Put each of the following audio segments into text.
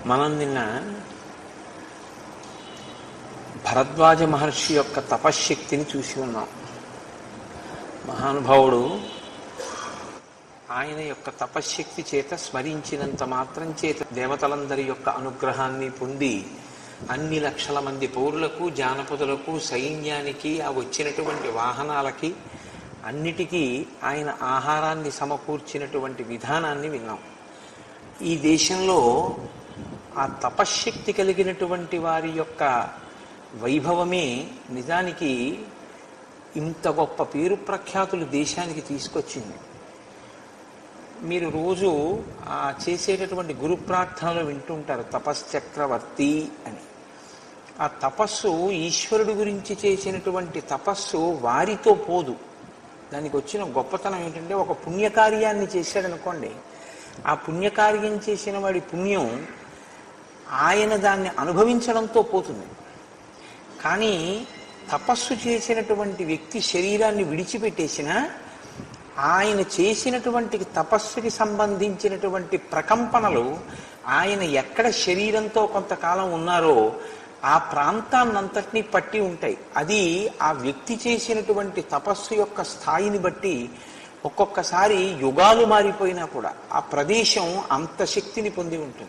మనం నిన్న భరద్వాజ మహర్షి యొక్క తపశ్శక్తిని చూసి ఉన్నాం మహానుభావుడు ఆయన యొక్క తపశ్శక్తి చేత స్మరించినంత మాత్రం చేత దేవతలందరి యొక్క అనుగ్రహాన్ని పొంది అన్ని లక్షల మంది పౌరులకు జానపదులకు సైన్యానికి ఆ వచ్చినటువంటి వాహనాలకి అన్నిటికీ ఆయన ఆహారాన్ని సమకూర్చినటువంటి విధానాన్ని విన్నాం ఈ దేశంలో ఆ తపశ్శక్తి కలిగినటువంటి వారి యొక్క వైభవమే నిజానికి ఇంత గొప్ప పేరు ప్రఖ్యాతులు దేశానికి తీసుకొచ్చింది మీరు రోజు ఆ చేసేటటువంటి గురు ప్రార్థనలు వింటుంటారు తపశ్చక్రవర్తి అని ఆ తపస్సు ఈశ్వరుడు గురించి చేసినటువంటి తపస్సు వారితో పోదు దానికి వచ్చిన గొప్పతనం ఏంటంటే ఒక పుణ్యకార్యాన్ని చేశాడనుకోండి ఆ పుణ్యకార్యం చేసిన వాడి పుణ్యం ఆయన దాన్ని అనుభవించడంతో పోతుంది కానీ తపస్సు చేసినటువంటి వ్యక్తి శరీరాన్ని విడిచిపెట్టేసిన ఆయన చేసినటువంటి తపస్సుకి సంబంధించినటువంటి ప్రకంపనలు ఆయన ఎక్కడ శరీరంతో కొంతకాలం ఉన్నారో ఆ ప్రాంతాన్నంతటినీ పట్టి ఉంటాయి అది ఆ వ్యక్తి చేసినటువంటి తపస్సు యొక్క స్థాయిని బట్టి ఒక్కొక్కసారి యుగాలు మారిపోయినా కూడా ఆ ప్రదేశం అంత శక్తిని పొంది ఉంటుంది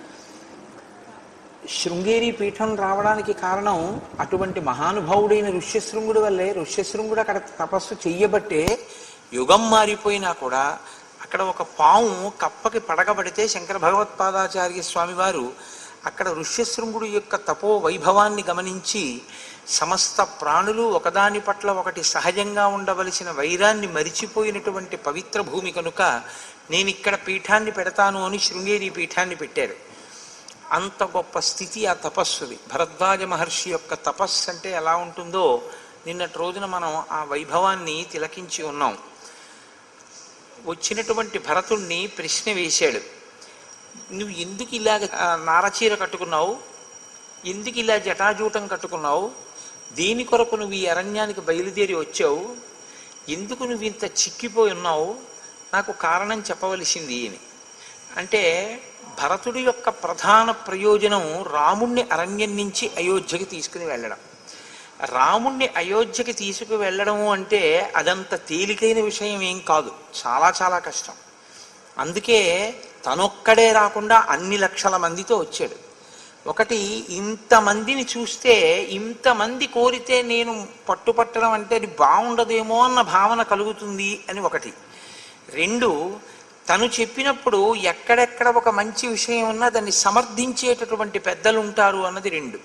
శృంగేరి పీఠం రావడానికి కారణం అటువంటి మహానుభావుడైన ఋష్యశృంగుడి వల్లే ఋష్యశృంగుడు అక్కడ తపస్సు చెయ్యబట్టే యుగం మారిపోయినా కూడా అక్కడ ఒక పాము కప్పకి పడగబడితే శంకర భగవత్పాదాచార్య స్వామి వారు అక్కడ ఋష్యశృంగుడు యొక్క తపో వైభవాన్ని గమనించి సమస్త ప్రాణులు ఒకదాని పట్ల ఒకటి సహజంగా ఉండవలసిన వైరాన్ని మరిచిపోయినటువంటి పవిత్ర భూమి కనుక నేను ఇక్కడ పీఠాన్ని పెడతాను అని శృంగేరి పీఠాన్ని పెట్టారు అంత గొప్ప స్థితి ఆ తపస్సుది భరద్వాజ మహర్షి యొక్క తపస్సు అంటే ఎలా ఉంటుందో నిన్నటి రోజున మనం ఆ వైభవాన్ని తిలకించి ఉన్నాం వచ్చినటువంటి భరతుణ్ణి ప్రశ్న వేశాడు నువ్వు ఎందుకు ఇలాగ ఆ, నారచీర కట్టుకున్నావు ఎందుకు ఇలా జటాజూటం కట్టుకున్నావు దేని కొరకు నువ్వు ఈ అరణ్యానికి బయలుదేరి వచ్చావు ఎందుకు నువ్వు ఇంత చిక్కిపోయి ఉన్నావు నాకు కారణం చెప్పవలసింది అని అంటే భరతుడి యొక్క ప్రధాన ప్రయోజనం రాముణ్ణి అరణ్యం నుంచి అయోధ్యకి తీసుకుని వెళ్ళడం రాముణ్ణి అయోధ్యకి తీసుకు వెళ్ళడము అంటే అదంత తేలికైన విషయం ఏం కాదు చాలా చాలా కష్టం అందుకే తనొక్కడే రాకుండా అన్ని లక్షల మందితో వచ్చాడు ఒకటి ఇంతమందిని చూస్తే ఇంతమంది కోరితే నేను పట్టుపట్టడం అంటే అది బాగుండదేమో అన్న భావన కలుగుతుంది అని ఒకటి రెండు తను చెప్పినప్పుడు ఎక్కడెక్కడ ఒక మంచి విషయం ఉన్నా దాన్ని సమర్థించేటటువంటి పెద్దలు ఉంటారు అన్నది రెండు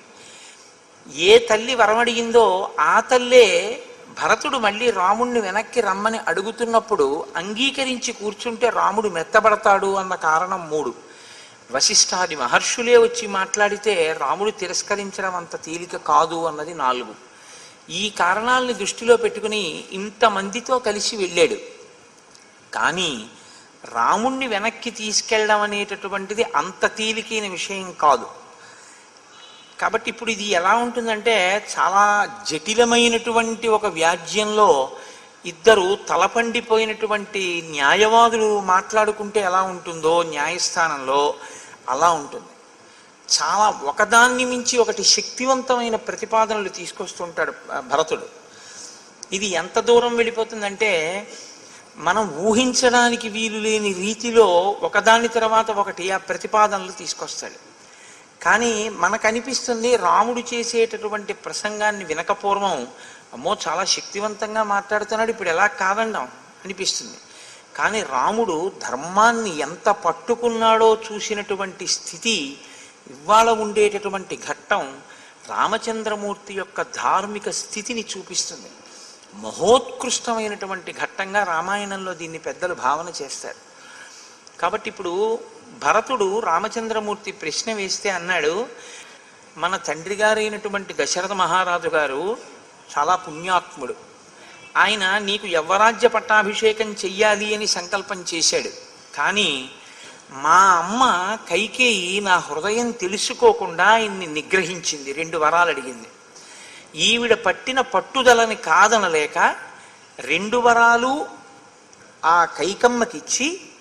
ఏ తల్లి వరమడిగిందో ఆ తల్లే భరతుడు మళ్ళీ రాముణ్ణి వెనక్కి రమ్మని అడుగుతున్నప్పుడు అంగీకరించి కూర్చుంటే రాముడు మెత్తబడతాడు అన్న కారణం మూడు వశిష్ఠాది మహర్షులే వచ్చి మాట్లాడితే రాముడు తిరస్కరించడం అంత తేలిక కాదు అన్నది నాలుగు ఈ కారణాలని దృష్టిలో పెట్టుకుని ఇంతమందితో కలిసి వెళ్ళాడు కానీ రాముణ్ణి వెనక్కి తీసుకెళ్ళడం అనేటటువంటిది అంత తేలికైన విషయం కాదు కాబట్టి ఇప్పుడు ఇది ఎలా ఉంటుందంటే చాలా జటిలమైనటువంటి ఒక వ్యాజ్యంలో ఇద్దరు తలపండిపోయినటువంటి న్యాయవాదులు మాట్లాడుకుంటే ఎలా ఉంటుందో న్యాయస్థానంలో అలా ఉంటుంది చాలా ఒకదాన్ని మించి ఒకటి శక్తివంతమైన ప్రతిపాదనలు తీసుకొస్తుంటాడు ఆ, భరతుడు ఇది ఎంత దూరం వెళ్ళిపోతుందంటే మనం ఊహించడానికి వీలు లేని రీతిలో ఒకదాని తర్వాత ఒకటి ఆ ప్రతిపాదనలు తీసుకొస్తాడు కానీ మనకు అనిపిస్తుంది రాముడు చేసేటటువంటి ప్రసంగాన్ని వినకపూర్వం అమ్మో చాలా శక్తివంతంగా మాట్లాడుతున్నాడు ఇప్పుడు ఎలా కాదండం అనిపిస్తుంది కానీ రాముడు ధర్మాన్ని ఎంత పట్టుకున్నాడో చూసినటువంటి స్థితి ఇవాళ ఉండేటటువంటి ఘట్టం రామచంద్రమూర్తి యొక్క ధార్మిక స్థితిని చూపిస్తుంది మహోత్కృష్టమైనటువంటి ఘట్టంగా రామాయణంలో దీన్ని పెద్దలు భావన చేస్తారు కాబట్టి ఇప్పుడు భరతుడు రామచంద్రమూర్తి ప్రశ్న వేస్తే అన్నాడు మన తండ్రి గారైనటువంటి దశరథ మహారాజు గారు చాలా పుణ్యాత్ముడు ఆయన నీకు యవ్వరాజ్య పట్టాభిషేకం చెయ్యాలి అని సంకల్పం చేశాడు కానీ మా అమ్మ కైకేయి నా హృదయం తెలుసుకోకుండా ఆయన్ని నిగ్రహించింది రెండు వరాలు అడిగింది ఈవిడ పట్టిన పట్టుదలని కాదనలేక రెండు వరాలు ఆ కైకమ్మకిచ్చి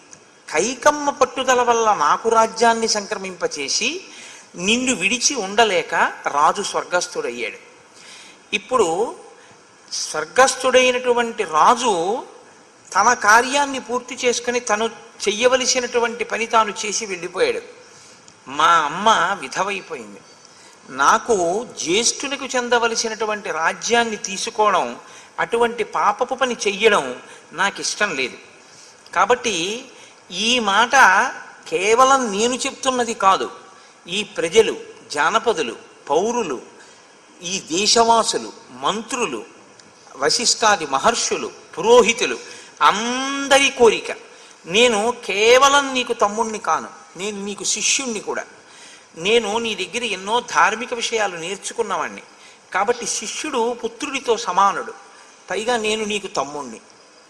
కైకమ్మ పట్టుదల వల్ల నాకు రాజ్యాన్ని సంక్రమింపచేసి నిన్ను విడిచి ఉండలేక రాజు స్వర్గస్థుడయ్యాడు ఇప్పుడు స్వర్గస్థుడైనటువంటి రాజు తన కార్యాన్ని పూర్తి చేసుకుని తను చెయ్యవలసినటువంటి పని తాను చేసి వెళ్ళిపోయాడు మా అమ్మ విధవైపోయింది నాకు జ్యేష్ఠునికి చెందవలసినటువంటి రాజ్యాన్ని తీసుకోవడం అటువంటి పాపపు పని చెయ్యడం నాకు ఇష్టం లేదు కాబట్టి ఈ మాట కేవలం నేను చెప్తున్నది కాదు ఈ ప్రజలు జానపదులు పౌరులు ఈ దేశవాసులు మంత్రులు వశిష్ఠాది మహర్షులు పురోహితులు అందరి కోరిక నేను కేవలం నీకు తమ్ముణ్ణి కాను నేను నీకు శిష్యుణ్ణి కూడా నేను నీ దగ్గర ఎన్నో ధార్మిక విషయాలు నేర్చుకున్నవాణ్ణి కాబట్టి శిష్యుడు పుత్రుడితో సమానుడు పైగా నేను నీకు తమ్ముణ్ణి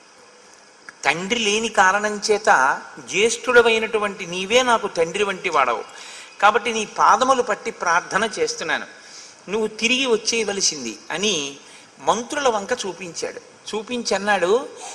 తండ్రి లేని కారణం చేత జ్యేష్ఠుడవైనటువంటి నీవే నాకు తండ్రి వంటి వాడవు కాబట్టి నీ పాదములు పట్టి ప్రార్థన చేస్తున్నాను నువ్వు తిరిగి వచ్చేయవలసింది అని మంత్రుల వంక చూపించాడు చూపించి అన్నాడు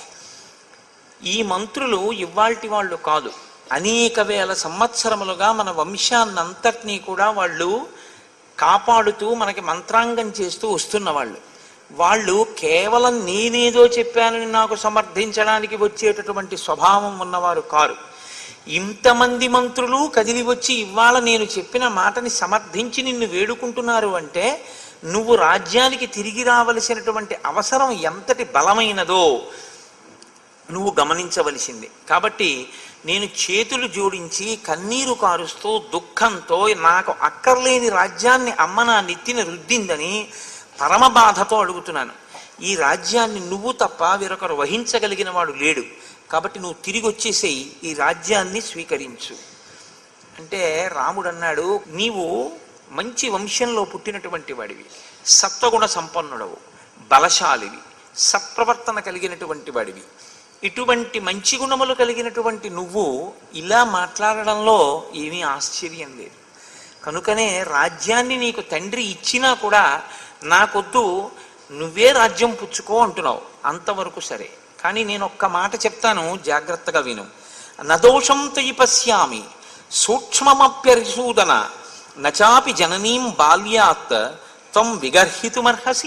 ఈ మంత్రులు ఇవాల్టి వాళ్ళు కాదు అనేక వేల సంవత్సరములుగా మన వంశాన్నంతటినీ కూడా వాళ్ళు కాపాడుతూ మనకి మంత్రాంగం చేస్తూ వస్తున్న వాళ్ళు వాళ్ళు కేవలం నేనేదో చెప్పానని నాకు సమర్థించడానికి వచ్చేటటువంటి స్వభావం ఉన్నవారు కారు ఇంతమంది మంత్రులు కదిలి వచ్చి ఇవాళ నేను చెప్పిన మాటని సమర్థించి నిన్ను వేడుకుంటున్నారు అంటే నువ్వు రాజ్యానికి తిరిగి రావలసినటువంటి అవసరం ఎంతటి బలమైనదో నువ్వు గమనించవలసింది కాబట్టి నేను చేతులు జోడించి కన్నీరు కారుస్తూ దుఃఖంతో నాకు అక్కర్లేని రాజ్యాన్ని అమ్మ నా నెత్తిన రుద్దిందని పరమ బాధతో అడుగుతున్నాను ఈ రాజ్యాన్ని నువ్వు తప్ప వేరొకరు వహించగలిగిన వాడు లేడు కాబట్టి నువ్వు తిరిగి వచ్చేసేయి ఈ రాజ్యాన్ని స్వీకరించు అంటే రాముడు అన్నాడు నీవు మంచి వంశంలో పుట్టినటువంటి వాడివి సత్వగుణ సంపన్నుడవు బలశాలివి సత్ప్రవర్తన కలిగినటువంటి వాడివి ఇటువంటి మంచి గుణములు కలిగినటువంటి నువ్వు ఇలా మాట్లాడడంలో ఏమీ ఆశ్చర్యం లేదు కనుకనే రాజ్యాన్ని నీకు తండ్రి ఇచ్చినా కూడా నాకొద్దు నువ్వే రాజ్యం పుచ్చుకో అంటున్నావు అంతవరకు సరే కానీ నేను ఒక్క మాట చెప్తాను జాగ్రత్తగా విను నదోషం తయి పశ్యామి సూక్ష్మమప్యరిసూదన నచాపి జననీం బాల్యాత్ త్వం విగర్హితుమర్హసి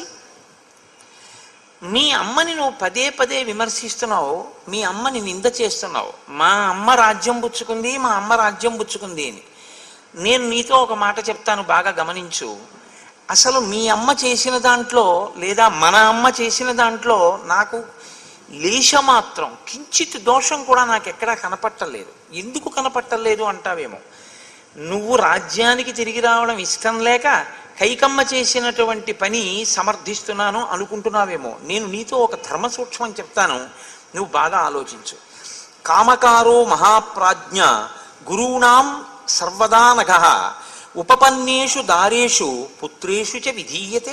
మీ అమ్మని నువ్వు పదే పదే విమర్శిస్తున్నావు మీ అమ్మని నింద చేస్తున్నావు మా అమ్మ రాజ్యం పుచ్చుకుంది మా అమ్మ రాజ్యం పుచ్చుకుంది అని నేను నీతో ఒక మాట చెప్తాను బాగా గమనించు అసలు మీ అమ్మ చేసిన దాంట్లో లేదా మన అమ్మ చేసిన దాంట్లో నాకు లేశమాత్రం కించిత్ దోషం కూడా నాకు ఎక్కడా కనపట్టలేదు ఎందుకు కనపట్టలేదు అంటావేమో నువ్వు రాజ్యానికి తిరిగి రావడం ఇష్టం లేక కైకమ్మ చేసినటువంటి పని సమర్థిస్తున్నాను అనుకుంటున్నావేమో నేను నీతో ఒక ధర్మ సూక్ష్మం చెప్తాను నువ్వు బాగా ఆలోచించు కామకారో మహాప్రాజ్ఞ గురూణాం సర్వదా నఘ ఉపపన్నేషు దారేషు పుత్రేషు చ విధీయతే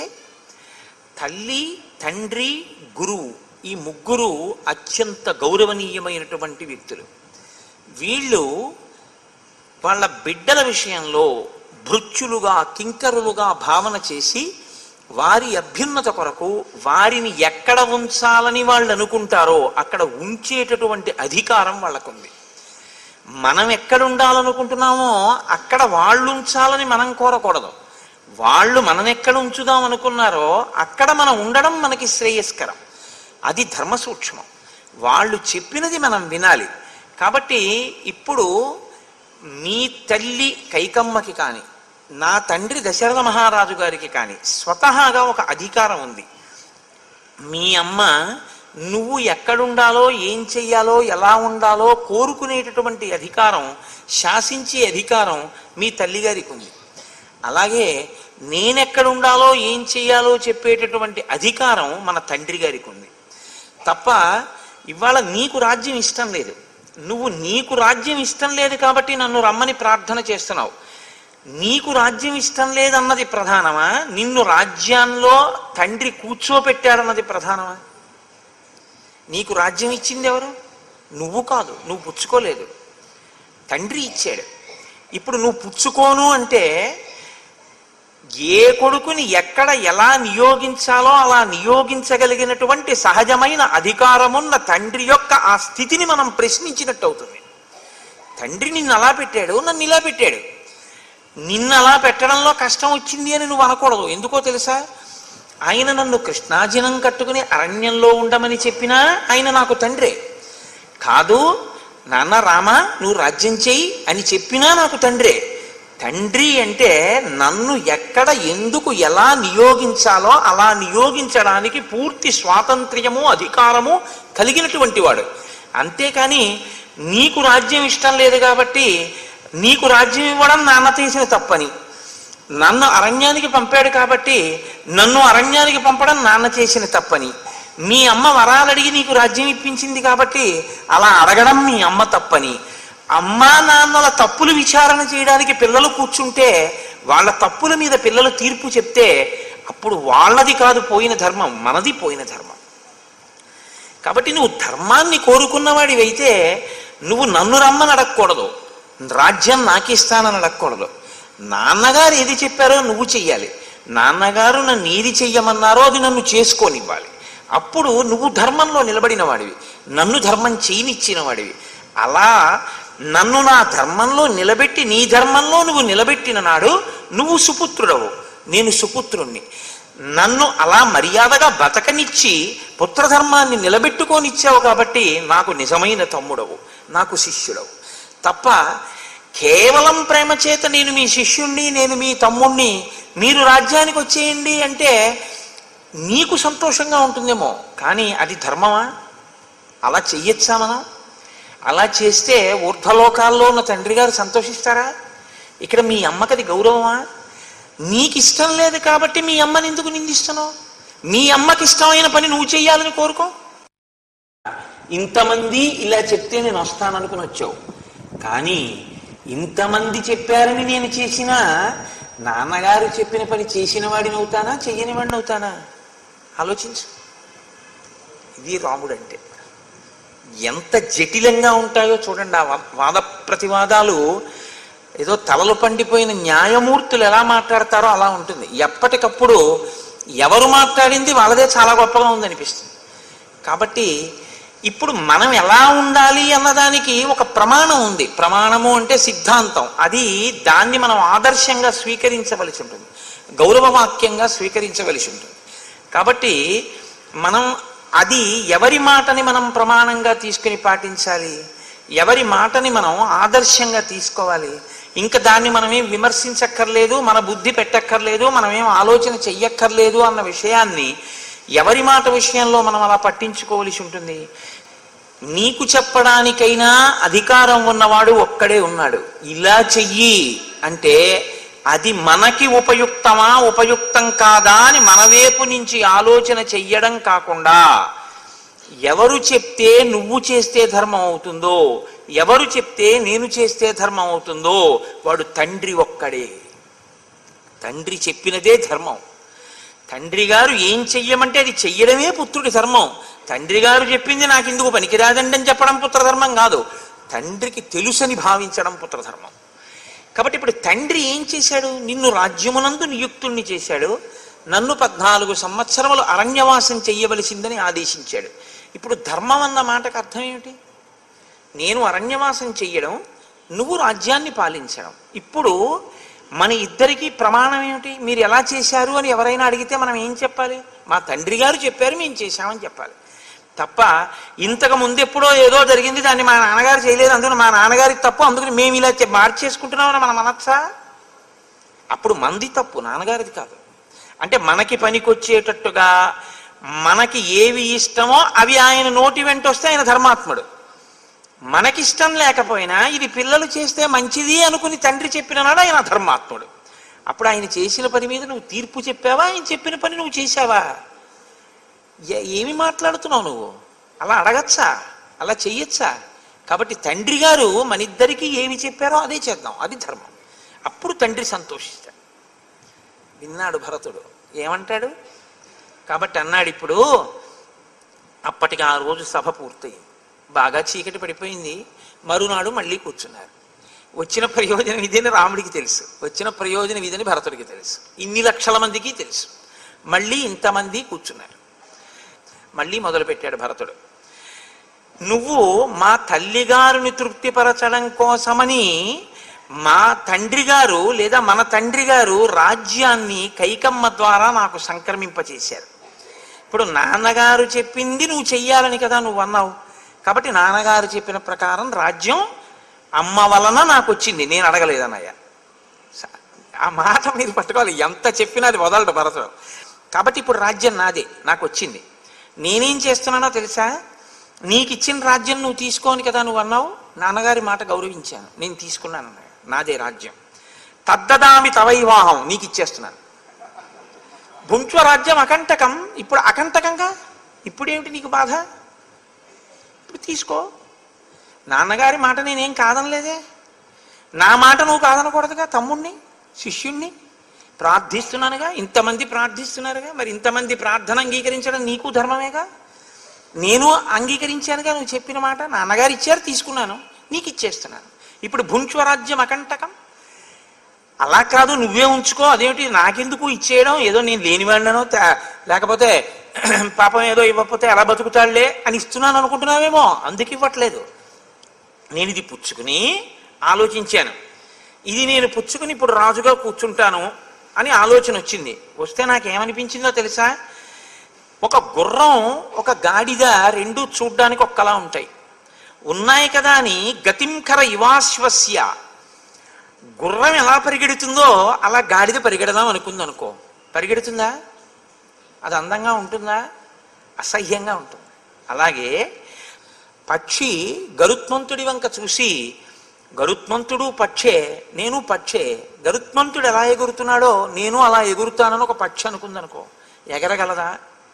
తల్లి తండ్రి గురువు ఈ ముగ్గురు అత్యంత గౌరవనీయమైనటువంటి వ్యక్తులు వీళ్ళు వాళ్ళ బిడ్డల విషయంలో భృత్యులుగా కింకరులుగా భావన చేసి వారి అభ్యున్నత కొరకు వారిని ఎక్కడ ఉంచాలని వాళ్ళు అనుకుంటారో అక్కడ ఉంచేటటువంటి అధికారం వాళ్ళకుంది మనం ఎక్కడ ఉండాలనుకుంటున్నామో అక్కడ వాళ్ళు ఉంచాలని మనం కోరకూడదు వాళ్ళు మనం ఎక్కడ ఉంచుదాం అనుకున్నారో అక్కడ మనం ఉండడం మనకి శ్రేయస్కరం అది ధర్మ సూక్ష్మం వాళ్ళు చెప్పినది మనం వినాలి కాబట్టి ఇప్పుడు మీ తల్లి కైకమ్మకి కానీ నా తండ్రి దశరథ మహారాజు గారికి కానీ స్వతహాగా ఒక అధికారం ఉంది మీ అమ్మ నువ్వు ఎక్కడుండాలో ఏం చెయ్యాలో ఎలా ఉండాలో కోరుకునేటటువంటి అధికారం శాసించే అధికారం మీ తల్లిగారికి ఉంది అలాగే నేనెక్కడ ఉండాలో ఏం చెయ్యాలో చెప్పేటటువంటి అధికారం మన తండ్రి గారికి ఉంది తప్ప ఇవాళ నీకు రాజ్యం ఇష్టం లేదు నువ్వు నీకు రాజ్యం ఇష్టం లేదు కాబట్టి నన్ను రమ్మని ప్రార్థన చేస్తున్నావు నీకు రాజ్యం ఇష్టం లేదన్నది ప్రధానమా నిన్ను రాజ్యాల్లో తండ్రి కూర్చోపెట్టాడన్నది ప్రధానమా నీకు రాజ్యం ఇచ్చింది ఎవరు నువ్వు కాదు నువ్వు పుచ్చుకోలేదు తండ్రి ఇచ్చాడు ఇప్పుడు నువ్వు పుచ్చుకోను అంటే ఏ కొడుకుని ఎక్కడ ఎలా నియోగించాలో అలా నియోగించగలిగినటువంటి సహజమైన అధికారమున్న తండ్రి యొక్క ఆ స్థితిని మనం ప్రశ్నించినట్టు అవుతుంది తండ్రి నిన్ను అలా పెట్టాడు నన్ను ఇలా పెట్టాడు నిన్ను అలా పెట్టడంలో కష్టం వచ్చింది అని నువ్వు అనకూడదు ఎందుకో తెలుసా ఆయన నన్ను కృష్ణాజినం కట్టుకుని అరణ్యంలో ఉండమని చెప్పినా ఆయన నాకు తండ్రే కాదు నాన్న రామ నువ్వు రాజ్యం చెయ్యి అని చెప్పినా నాకు తండ్రే తండ్రి అంటే నన్ను ఎక్కడ ఎందుకు ఎలా నియోగించాలో అలా నియోగించడానికి పూర్తి స్వాతంత్ర్యము అధికారము కలిగినటువంటి వాడు అంతేకాని నీకు రాజ్యం ఇష్టం లేదు కాబట్టి నీకు రాజ్యం ఇవ్వడం నాన్న చేసిన తప్పని నన్ను అరణ్యానికి పంపాడు కాబట్టి నన్ను అరణ్యానికి పంపడం నాన్న చేసిన తప్పని మీ అమ్మ వరాలు అడిగి నీకు రాజ్యం ఇప్పించింది కాబట్టి అలా అడగడం మీ అమ్మ తప్పని అమ్మా నాన్నల తప్పులు విచారణ చేయడానికి పిల్లలు కూర్చుంటే వాళ్ళ తప్పుల మీద పిల్లలు తీర్పు చెప్తే అప్పుడు వాళ్ళది కాదు పోయిన ధర్మం మనది పోయిన ధర్మం కాబట్టి నువ్వు ధర్మాన్ని కోరుకున్నవాడివైతే నువ్వు నన్ను రమ్మని అడగకూడదు రాజ్యం నాకిస్తానని అడగకూడదు నాన్నగారు ఏది చెప్పారో నువ్వు చెయ్యాలి నాన్నగారు నన్ను ఏది చెయ్యమన్నారో అది నన్ను చేసుకోనివ్వాలి అప్పుడు నువ్వు ధర్మంలో నిలబడిన వాడివి నన్ను ధర్మం చేయనిచ్చిన వాడివి అలా నన్ను నా ధర్మంలో నిలబెట్టి నీ ధర్మంలో నువ్వు నిలబెట్టిన నాడు నువ్వు సుపుత్రుడవు నేను సుపుత్రుణ్ణి నన్ను అలా మర్యాదగా బతకనిచ్చి పుత్రధర్మాన్ని నిలబెట్టుకోనిచ్చావు కాబట్టి నాకు నిజమైన తమ్ముడవు నాకు శిష్యుడవు తప్ప కేవలం ప్రేమ చేత నేను మీ శిష్యుణ్ణి నేను మీ తమ్ముణ్ణి మీరు రాజ్యానికి వచ్చేయండి అంటే నీకు సంతోషంగా ఉంటుందేమో కానీ అది ధర్మమా అలా చెయ్యొచ్చా మనం అలా చేస్తే ఊర్ధ్వలోకాల్లో ఉన్న తండ్రి గారు సంతోషిస్తారా ఇక్కడ మీ అమ్మకి అది గౌరవమా నీకు ఇష్టం లేదు కాబట్టి మీ అమ్మని ఎందుకు నిందిస్తున్నావు మీ అమ్మకి ఇష్టమైన పని నువ్వు చెయ్యాలని కోరుకో ఇంతమంది ఇలా చెప్తే నేను వస్తాననుకుని వచ్చావు కానీ ఇంతమంది చెప్పారని నేను చేసినా నాన్నగారు చెప్పిన పని చేసిన వాడిని అవుతానా చెయ్యని వాడిని అవుతానా ఆలోచించు ఇది రాముడు అంటే ఎంత జటిలంగా ఉంటాయో చూడండి ఆ వా- వాద ప్రతివాదాలు ఏదో తలలు పండిపోయిన న్యాయమూర్తులు ఎలా మాట్లాడతారో అలా ఉంటుంది ఎప్పటికప్పుడు ఎవరు మాట్లాడింది వాళ్ళదే చాలా గొప్పగా ఉందనిపిస్తుంది కాబట్టి ఇప్పుడు మనం ఎలా ఉండాలి అన్నదానికి ఒక ప్రమాణం ఉంది ప్రమాణము అంటే సిద్ధాంతం అది దాన్ని మనం ఆదర్శంగా స్వీకరించవలసి ఉంటుంది గౌరవవాక్యంగా స్వీకరించవలసి ఉంటుంది కాబట్టి మనం అది ఎవరి మాటని మనం ప్రమాణంగా తీసుకుని పాటించాలి ఎవరి మాటని మనం ఆదర్శంగా తీసుకోవాలి ఇంకా దాన్ని మనమేం విమర్శించక్కర్లేదు మన బుద్ధి పెట్టక్కర్లేదు మనమేం ఆలోచన చెయ్యక్కర్లేదు అన్న విషయాన్ని ఎవరి మాట విషయంలో మనం అలా పట్టించుకోవలసి ఉంటుంది నీకు చెప్పడానికైనా అధికారం ఉన్నవాడు ఒక్కడే ఉన్నాడు ఇలా చెయ్యి అంటే అది మనకి ఉపయుక్తమా ఉపయుక్తం కాదా అని మన వైపు నుంచి ఆలోచన చెయ్యడం కాకుండా ఎవరు చెప్తే నువ్వు చేస్తే ధర్మం అవుతుందో ఎవరు చెప్తే నేను చేస్తే ధర్మం అవుతుందో వాడు తండ్రి ఒక్కడే తండ్రి చెప్పినదే ధర్మం తండ్రి గారు ఏం చెయ్యమంటే అది చెయ్యడమే పుత్రుడి ధర్మం తండ్రి గారు చెప్పింది నాకు ఇందుకు పనికిరాదండి అని చెప్పడం పుత్రధర్మం కాదు తండ్రికి తెలుసని భావించడం పుత్రధర్మం కాబట్టి ఇప్పుడు తండ్రి ఏం చేశాడు నిన్ను రాజ్యమునందు నియుక్తుల్ని చేశాడు నన్ను పద్నాలుగు సంవత్సరములు అరణ్యవాసం చెయ్యవలసిందని ఆదేశించాడు ఇప్పుడు ధర్మం అన్న మాటకు అర్థం ఏమిటి నేను అరణ్యవాసం చెయ్యడం నువ్వు రాజ్యాన్ని పాలించడం ఇప్పుడు మన ఇద్దరికి ప్రమాణం ఏమిటి మీరు ఎలా చేశారు అని ఎవరైనా అడిగితే మనం ఏం చెప్పాలి మా తండ్రి గారు చెప్పారు మేము చేశామని చెప్పాలి తప్ప ఇంతకు ముందు ఎప్పుడో ఏదో జరిగింది దాన్ని మా నాన్నగారు చేయలేదు అందుకని మా నాన్నగారికి తప్పు అందుకని మేము ఇలా చె- మార్చేసుకుంటున్నామని మనం అనొచ్చా అప్పుడు మంది తప్పు నాన్నగారిది కాదు అంటే మనకి పనికొచ్చేటట్టుగా మనకి ఏవి ఇష్టమో అవి ఆయన నోటి వెంట వస్తే ఆయన ధర్మాత్ముడు మనకిష్టం లేకపోయినా ఇది పిల్లలు చేస్తే మంచిది అనుకుని తండ్రి చెప్పిన నాడు ఆయన ధర్మాత్ముడు అప్పుడు ఆయన చేసిన పని మీద నువ్వు తీర్పు చెప్పావా ఆయన చెప్పిన పని నువ్వు చేశావా ఏ- ఏమి మాట్లాడుతున్నావు నువ్వు అలా అడగచ్చా అలా చెయ్యొచ్చా కాబట్టి తండ్రి గారు మన ఇద్దరికి ఏమి చెప్పారో అదే చేద్దాం అది ధర్మం అప్పుడు తండ్రి సంతోషిస్తాడు విన్నాడు భరతుడు ఏమంటాడు కాబట్టి అన్నాడు ఇప్పుడు అప్పటికి ఆ రోజు సభ పూర్తయింది బాగా చీకటి పడిపోయింది మరునాడు మళ్ళీ కూర్చున్నారు వచ్చిన ప్రయోజనం ఇదని రాముడికి తెలుసు వచ్చిన ప్రయోజనం ఇదని భరతుడికి తెలుసు ఇన్ని లక్షల మందికి తెలుసు మళ్ళీ ఇంతమంది కూర్చున్నారు మళ్ళీ మొదలుపెట్టాడు భరతుడు నువ్వు మా తల్లిగారిని తృప్తిపరచడం కోసమని మా తండ్రి గారు లేదా మన తండ్రి గారు రాజ్యాన్ని కైకమ్మ ద్వారా నాకు సంక్రమింపచేశారు ఇప్పుడు నాన్నగారు చెప్పింది నువ్వు చెయ్యాలని కదా నువ్వు అన్నావు కాబట్టి నాన్నగారు చెప్పిన ప్రకారం రాజ్యం అమ్మ వలన నాకు వచ్చింది నేను అడగలేదన్నయ్య స- ఆ మాట మీరు పట్టుకోవాలి ఎంత చెప్పినా అది వదలడు భరతుడు కాబట్టి ఇప్పుడు రాజ్యం నాదే నాకు వచ్చింది నేనేం చేస్తున్నానో తెలుసా నీకు ఇచ్చిన రాజ్యం నువ్వు తీసుకోని కదా నువ్వు అన్నావు నాన్నగారి మాట గౌరవించాను నేను తీసుకున్నాను అన్నయ్య. నాదే రాజ్యం తద్దదామి తవైవాహం నీకు ఇచ్చేస్తున్నాను భుంత్వ రాజ్యం అకంటకం ఇప్పుడు అకంటకంగా ఇప్పుడేమిటి నీకు బాధ ఇప్పుడు తీసుకో నాన్నగారి మాట నేనేం కాదనలేదే నా మాట నువ్వు కాదనకూడదుగా తమ్ముణ్ణి శిష్యుణ్ణి ప్రార్థిస్తున్నానుగా ఇంతమంది ప్రార్థిస్తున్నారుగా మరి ఇంతమంది ప్రార్థన అంగీకరించడం నీకు ధర్మమేగా నేను అంగీకరించానుగా నువ్వు చెప్పిన మాట నాన్నగారు ఇచ్చారు తీసుకున్నాను నీకు ఇచ్చేస్తున్నాను ఇప్పుడు భుంస్వరాజ్యం అకంటకం అలా కాదు నువ్వే ఉంచుకో అదేమిటి నాకెందుకు ఇచ్చేయడం ఏదో నేను లేనివాడినో తే- లేకపోతే పాపం ఏదో ఇవ్వకపోతే ఎలా బతుకుతాడులే అని ఇస్తున్నాను అనుకుంటున్నావేమో అందుకు ఇవ్వట్లేదు నేను ఇది పుచ్చుకుని ఆలోచించాను ఇది నేను పుచ్చుకుని ఇప్పుడు రాజుగా కూర్చుంటాను అని ఆలోచన వచ్చింది వస్తే నాకేమనిపించిందో తెలుసా ఒక గుర్రం ఒక గాడిద రెండు చూడ్డానికి ఒక్కలా ఉంటాయి ఉన్నాయి కదా అని గతింకర ఇవాశ్వస్య గుర్రం ఎలా పరిగెడుతుందో అలా గాడిద పరిగెడదాం అనుకుంది అనుకో పరిగెడుతుందా అది అందంగా ఉంటుందా అసహ్యంగా ఉంటుంది అలాగే పక్షి గరుత్మంతుడి వంక చూసి గరుత్మంతుడు పక్షే నేను పక్షే గరుత్మంతుడు ఎలా ఎగురుతున్నాడో నేను అలా ఎగురుతానని ఒక పక్షి అనుకుందనుకో ఎగరగలదా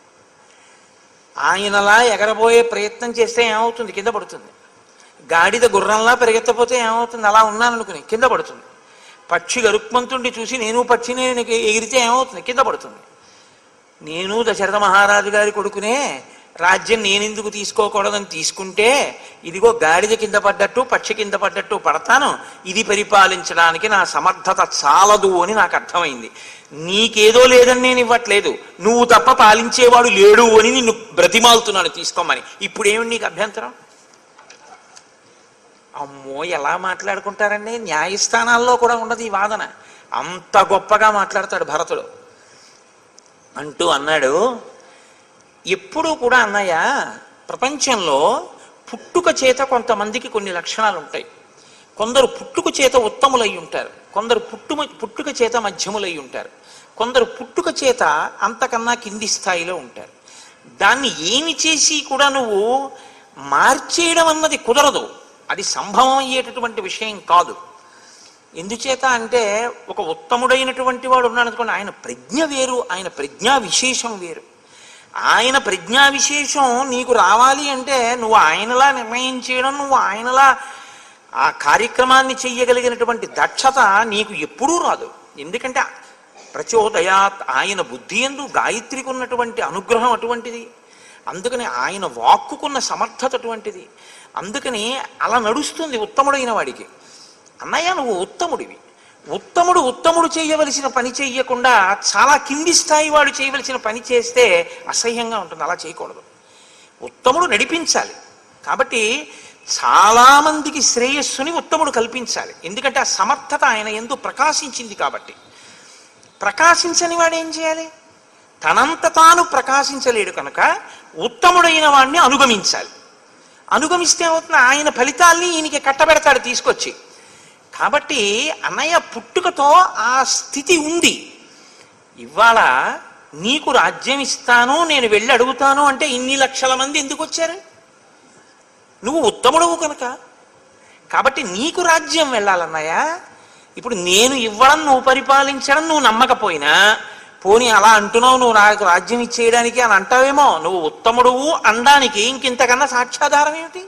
ఆయనలా ఎగరబోయే ప్రయత్నం చేస్తే ఏమవుతుంది కింద పడుతుంది గాడిద గుర్రంలా పరిగెత్తపోతే ఏమవుతుంది అలా ఉన్నాను అనుకుని కింద పడుతుంది పక్షి గరుత్మంతుడిని చూసి నేను పక్షిని ఎగిరితే ఏమవుతుంది కింద పడుతుంది నేను దశరథ మహారాజు గారి కొడుకునే రాజ్యం నేనెందుకు తీసుకోకూడదని తీసుకుంటే ఇదిగో గాడిద కింద పడ్డట్టు పక్షి కింద పడ్డట్టు పడతాను ఇది పరిపాలించడానికి నా సమర్థత చాలదు అని నాకు అర్థమైంది నీకేదో లేదని నేను ఇవ్వట్లేదు నువ్వు తప్ప పాలించేవాడు లేడు అని నిన్ను బ్రతిమాలుతున్నాను తీసుకోమని ఇప్పుడేమి నీకు అభ్యంతరం అమ్మో ఎలా మాట్లాడుకుంటారండి న్యాయస్థానాల్లో కూడా ఉండదు ఈ వాదన అంత గొప్పగా మాట్లాడతాడు భరతుడు అంటూ అన్నాడు ఎప్పుడూ కూడా అన్నయ్య ప్రపంచంలో పుట్టుక చేత కొంతమందికి కొన్ని లక్షణాలు ఉంటాయి కొందరు పుట్టుక చేత ఉత్తములై ఉంటారు కొందరు పుట్టు పుట్టుక చేత మధ్యములై ఉంటారు కొందరు పుట్టుక చేత అంతకన్నా కింది స్థాయిలో ఉంటారు దాన్ని ఏమి చేసి కూడా నువ్వు మార్చేయడం అన్నది కుదరదు అది సంభవం అయ్యేటటువంటి విషయం కాదు ఎందుచేత అంటే ఒక ఉత్తముడైనటువంటి వాడు ఉన్నాడు అనుకోండి ఆయన ప్రజ్ఞ వేరు ఆయన ప్రజ్ఞా విశేషం వేరు ఆయన ప్రజ్ఞా విశేషం నీకు రావాలి అంటే నువ్వు ఆయనలా నిర్ణయం చేయడం నువ్వు ఆయనలా ఆ కార్యక్రమాన్ని చెయ్యగలిగినటువంటి దక్షత నీకు ఎప్పుడూ రాదు ఎందుకంటే ప్రచోదయాత్ ఆయన బుద్ధి ఎందు గాయత్రికి ఉన్నటువంటి అనుగ్రహం అటువంటిది అందుకని ఆయన వాక్కుకున్న సమర్థత అటువంటిది అందుకని అలా నడుస్తుంది ఉత్తముడైన వాడికి అన్నయ్య నువ్వు ఉత్తముడివి ఉత్తముడు ఉత్తముడు చేయవలసిన పని చెయ్యకుండా చాలా కింది స్థాయి వాడు చేయవలసిన పని చేస్తే అసహ్యంగా ఉంటుంది అలా చేయకూడదు ఉత్తముడు నడిపించాలి కాబట్టి చాలా మందికి శ్రేయస్సుని ఉత్తముడు కల్పించాలి ఎందుకంటే ఆ సమర్థత ఆయన ఎందు ప్రకాశించింది కాబట్టి ప్రకాశించని వాడు ఏం చేయాలి తనంత తాను ప్రకాశించలేడు కనుక ఉత్తముడైన వాడిని అనుగమించాలి అనుగమిస్తే అవుతున్న ఆయన ఫలితాల్ని ఈయనకి కట్టబెడతాడు తీసుకొచ్చి కాబట్టి అన్నయ్య పుట్టుకతో ఆ స్థితి ఉంది ఇవాళ నీకు రాజ్యం ఇస్తాను నేను వెళ్ళి అడుగుతాను అంటే ఇన్ని లక్షల మంది ఎందుకు వచ్చారు నువ్వు ఉత్తముడవు కనుక కాబట్టి నీకు రాజ్యం వెళ్ళాలన్నయ్య ఇప్పుడు నేను ఇవ్వడం నువ్వు పరిపాలించడం నువ్వు నమ్మకపోయినా పోనీ అలా అంటున్నావు నువ్వు నాకు రాజ్యం ఇచ్చేయడానికి అని అంటావేమో నువ్వు ఉత్తముడువు అనడానికి ఇంకింతకన్నా సాక్ష్యాధారం ఏమిటి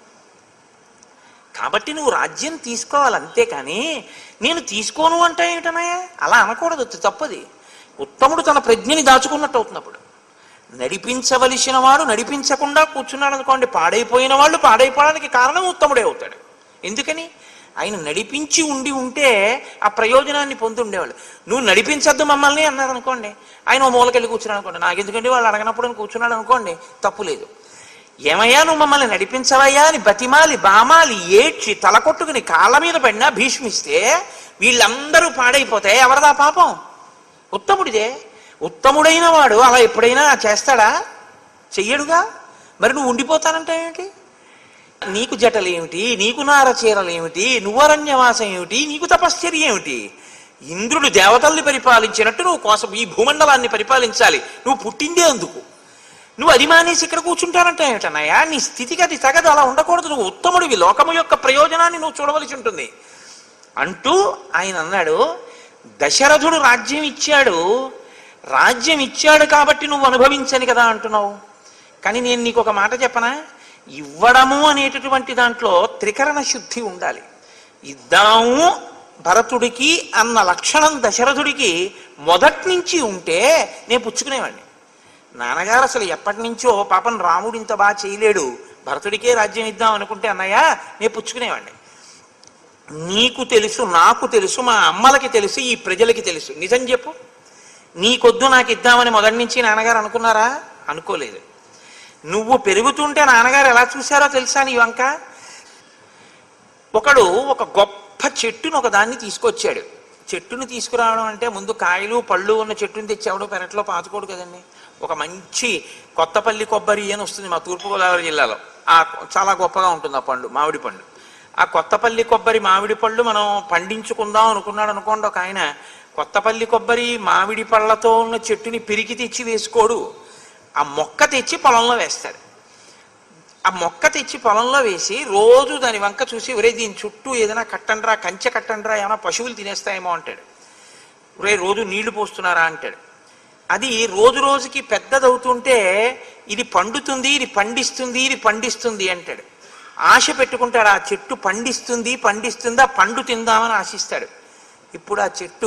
కాబట్టి నువ్వు రాజ్యం తీసుకోవాలి అంతేకాని నేను తీసుకోను అంటే ఏమిటనయ్యా అలా అనకూడదు తప్పది ఉత్తముడు తన ప్రజ్ఞని దాచుకున్నట్టు అవుతున్నప్పుడు నడిపించవలసిన వాడు నడిపించకుండా కూర్చున్నాడు అనుకోండి పాడైపోయిన వాళ్ళు పాడైపోవడానికి కారణం ఉత్తముడే అవుతాడు ఎందుకని ఆయన నడిపించి ఉండి ఉంటే ఆ ప్రయోజనాన్ని పొంది ఉండేవాళ్ళు నువ్వు నడిపించద్దు మమ్మల్ని అన్నారు అనుకోండి ఆయన ఓ మూలకెళ్ళి కూర్చున్నాడు అనుకోండి నాకెందుకండి వాళ్ళు అడగనప్పుడు అని కూర్చున్నాడు అనుకోండి తప్పు లేదు ఏమయ్యా నువ్వు మమ్మల్ని నడిపించవయ్యా అని బతిమాలి బామాలి ఏడ్చి తల కొట్టుకుని కాళ్ళ మీద పడినా భీష్మిస్తే వీళ్ళందరూ పాడైపోతే ఎవరిదా పాపం ఉత్తముడిదే ఉత్తముడైన వాడు అలా ఎప్పుడైనా చేస్తాడా చెయ్యడుగా మరి నువ్వు ఉండిపోతానంటావేంటి నీకు జటలేమిటి నీకు నార చీరలేమిటి నువ్వు అరణ్యవాసం ఏమిటి నీకు తపశ్చర్య ఏమిటి ఇంద్రుడు దేవతల్ని పరిపాలించినట్టు నువ్వు కోసం ఈ భూమండలాన్ని పరిపాలించాలి నువ్వు పుట్టిందే అందుకు నువ్వు అది మానేసి ఇక్కడ కూర్చుంటానంటే ఏమిటన్నయ్యా నీ స్థితిగతి తగదు అలా ఉండకూడదు నువ్వు ఉత్తముడివి లోకము యొక్క ప్రయోజనాన్ని నువ్వు చూడవలసి ఉంటుంది అంటూ ఆయన అన్నాడు దశరథుడు రాజ్యం ఇచ్చాడు రాజ్యం ఇచ్చాడు కాబట్టి నువ్వు అనుభవించని కదా అంటున్నావు కానీ నేను నీకు ఒక మాట చెప్పనా ఇవ్వడము అనేటటువంటి దాంట్లో త్రికరణ శుద్ధి ఉండాలి ఇద్దాము భరతుడికి అన్న లక్షణం దశరథుడికి మొదటి నుంచి ఉంటే నేను పుచ్చుకునేవాడిని నాన్నగారు అసలు ఎప్పటి నుంచో పాపం రాముడు ఇంత బాగా చేయలేడు భరతుడికే రాజ్యం ఇద్దాం అనుకుంటే అన్నయ్య నేను పుచ్చుకునేవాడిని నీకు తెలుసు నాకు తెలుసు మా అమ్మలకి తెలుసు ఈ ప్రజలకి తెలుసు నిజం చెప్పు నీకొద్దు నాకు ఇద్దామని మొదటి నుంచి నాన్నగారు అనుకున్నారా అనుకోలేదు నువ్వు పెరుగుతుంటే నాన్నగారు ఎలా చూశారో తెలుసా నీ వంక ఒకడు ఒక గొప్ప చెట్టును ఒక దాన్ని తీసుకొచ్చాడు చెట్టును తీసుకురావడం అంటే ముందు కాయలు పళ్ళు ఉన్న చెట్టుని తెచ్చాడు పెరట్లో పాతుకోడు కదండి ఒక మంచి కొత్తపల్లి కొబ్బరి అని వస్తుంది మా తూర్పుగోదావరి జిల్లాలో ఆ చాలా గొప్పగా ఉంటుంది ఆ పండు మామిడి పండు ఆ కొత్తపల్లి కొబ్బరి మామిడి పళ్ళు మనం పండించుకుందాం అనుకున్నాడు అనుకోండి ఒక ఆయన కొత్తపల్లి కొబ్బరి మామిడి పళ్ళతో ఉన్న చెట్టుని పెరిగి తెచ్చి వేసుకోడు ఆ మొక్క తెచ్చి పొలంలో వేస్తాడు ఆ మొక్క తెచ్చి పొలంలో వేసి రోజు దాని వంక చూసి ఒరే దీని చుట్టూ ఏదైనా కట్టండ్రా కంచె కట్టండ్రా ఏమైనా పశువులు తినేస్తాయేమో అంటాడు ఒరే రోజు నీళ్లు పోస్తున్నారా అంటాడు అది రోజు రోజుకి పెద్దదవుతుంటే ఇది పండుతుంది ఇది పండిస్తుంది ఇది పండిస్తుంది అంటాడు ఆశ పెట్టుకుంటాడు ఆ చెట్టు పండిస్తుంది పండిస్తుంది ఆ పండు తిందామని ఆశిస్తాడు ఇప్పుడు ఆ చెట్టు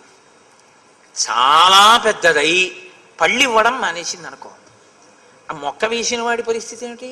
చాలా పెద్దదై పళ్ళు ఇవ్వడం మానేసింది అనుకో ఆ మొక్క వేసిన వాడి పరిస్థితి ఏమిటి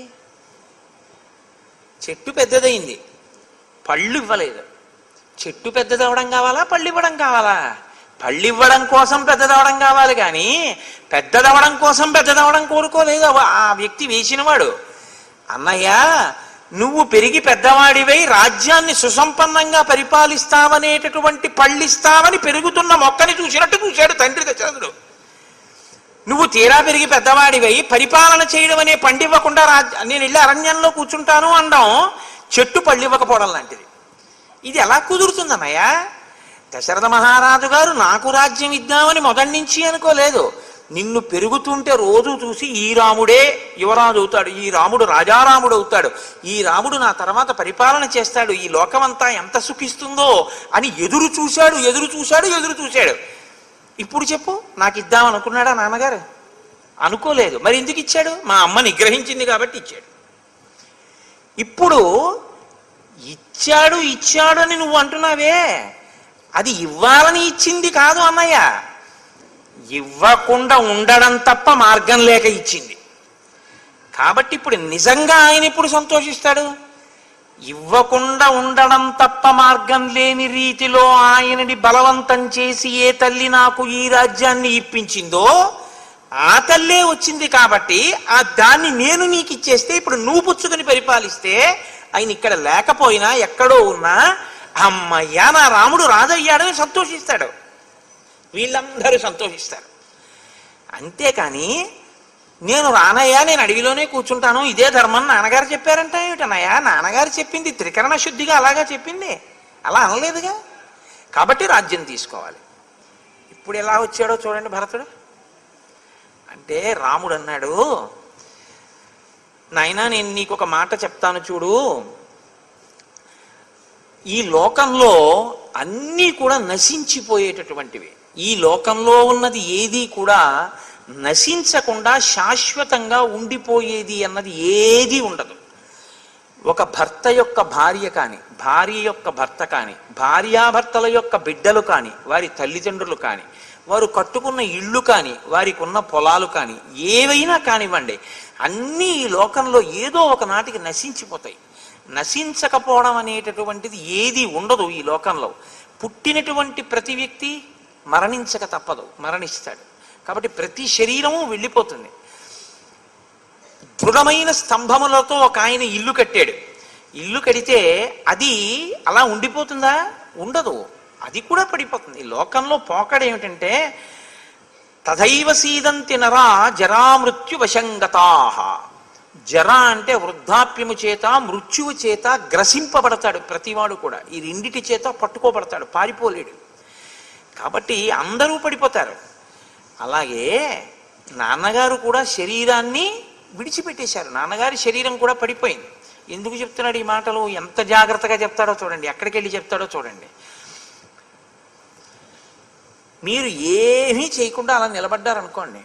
చెట్టు పెద్దదైంది పళ్ళు ఇవ్వలేదు చెట్టు పెద్దదవడం కావాలా పళ్ళు ఇవ్వడం కావాలా పళ్ళు ఇవ్వడం కోసం పెద్దదవడం కావాలి కానీ పెద్దదవడం కోసం పెద్దదవడం కోరుకోలేదు ఆ- ఆ వ్యక్తి వేసినవాడు అన్నయ్య నువ్వు పెరిగి పెద్దవాడివై రాజ్యాన్ని సుసంపన్నంగా పరిపాలిస్తావనేటటువంటి పళ్ళిస్తావని పెరుగుతున్న మొక్కని చూసినట్టు చూశాడు తండ్రి దశరథుడు నువ్వు తీరా పెరిగి పెద్దవాడివై పరిపాలన చేయడం అనే పండివ్వకుండా రాజ్య నేను వెళ్ళి అరణ్యంలో కూర్చుంటాను అనడం చెట్టు పళ్ళివ్వకపోవడం లాంటిది ఇది ఎలా కుదురుతుందన్నయ్య దశరథ మహారాజు గారు నాకు రాజ్యం ఇద్దామని మొదటి నుంచి అనుకోలేదు నిన్ను పెరుగుతుంటే రోజు చూసి ఈ రాముడే యువరాజు అవుతాడు ఈ రాముడు రాజారాముడు అవుతాడు ఈ రాముడు నా తర్వాత పరిపాలన చేస్తాడు ఈ లోకమంతా ఎంత సుఖిస్తుందో అని ఎదురు చూశాడు ఎదురు చూశాడు ఎదురు చూశాడు ఇప్పుడు చెప్పు నాకు ఇద్దాం అనుకున్నాడా నాన్నగారు అనుకోలేదు మరి ఎందుకు ఇచ్చాడు మా అమ్మ నిగ్రహించింది కాబట్టి ఇచ్చాడు ఇప్పుడు ఇచ్చాడు ఇచ్చాడు అని నువ్వు అంటున్నావే అది ఇవ్వాలని ఇచ్చింది కాదు అన్నయ్య ఇవ్వకుండా ఉండడం తప్ప మార్గం లేక ఇచ్చింది కాబట్టి ఇప్పుడు నిజంగా ఆయన ఇప్పుడు సంతోషిస్తాడు ఇవ్వకుండా ఉండడం తప్ప మార్గం లేని రీతిలో ఆయనని బలవంతం చేసి ఏ తల్లి నాకు ఈ రాజ్యాన్ని ఇప్పించిందో ఆ తల్లే వచ్చింది కాబట్టి ఆ దాన్ని నేను నీకు ఇచ్చేస్తే ఇప్పుడు నువ్వు పుచ్చుకొని పరిపాలిస్తే ఆయన ఇక్కడ లేకపోయినా ఎక్కడో ఉన్నా అమ్మయ్యా నా రాముడు రాజయ్యాడని సంతోషిస్తాడు వీళ్ళందరూ సంతోషిస్తారు అంతేకాని నేను రానయ్యా నేను అడవిలోనే కూర్చుంటాను ఇదే ధర్మం నాన్నగారు చెప్పారంట ఏమిటన్నయ్యా నాన్నగారు చెప్పింది త్రికరణ శుద్ధిగా అలాగా చెప్పింది అలా అనలేదుగా కాబట్టి రాజ్యం తీసుకోవాలి ఇప్పుడు ఎలా వచ్చాడో చూడండి భరతుడు అంటే రాముడు అన్నాడు నాయనా నేను నీకు ఒక మాట చెప్తాను చూడు ఈ లోకంలో అన్నీ కూడా నశించిపోయేటటువంటివి ఈ లోకంలో ఉన్నది ఏది కూడా నశించకుండా శాశ్వతంగా ఉండిపోయేది అన్నది ఏది ఉండదు ఒక భర్త యొక్క భార్య కాని భార్య యొక్క భర్త కాని భార్యాభర్తల యొక్క బిడ్డలు కాని వారి తల్లిదండ్రులు కాని వారు కట్టుకున్న ఇళ్ళు కాని వారికి ఉన్న పొలాలు కాని ఏవైనా కానివ్వండి అన్నీ ఈ లోకంలో ఏదో ఒక నాటికి నశించిపోతాయి నశించకపోవడం అనేటటువంటిది ఏది ఉండదు ఈ లోకంలో పుట్టినటువంటి ప్రతి వ్యక్తి మరణించక తప్పదు మరణిస్తాడు కాబట్టి ప్రతి శరీరము వెళ్ళిపోతుంది దృఢమైన స్తంభములతో ఒక ఆయన ఇల్లు కట్టాడు ఇల్లు కడితే అది అలా ఉండిపోతుందా ఉండదు అది కూడా పడిపోతుంది లోకంలో పోకడ ఏమిటంటే తథైవ సీదంతి నరా జరామృత్యు వశంగతాహ జర అంటే వృద్ధాప్యము చేత మృత్యువు చేత గ్రసింపబడతాడు ప్రతివాడు కూడా ఈ రెండిటి చేత పట్టుకోబడతాడు పారిపోలేడు కాబట్టి అందరూ పడిపోతారు అలాగే నాన్నగారు కూడా శరీరాన్ని విడిచిపెట్టేశారు నాన్నగారి శరీరం కూడా పడిపోయింది ఎందుకు చెప్తున్నాడు ఈ మాటలు ఎంత జాగ్రత్తగా చెప్తాడో చూడండి ఎక్కడికి వెళ్ళి చెప్తాడో చూడండి మీరు ఏమీ చేయకుండా అలా నిలబడ్డారనుకోండి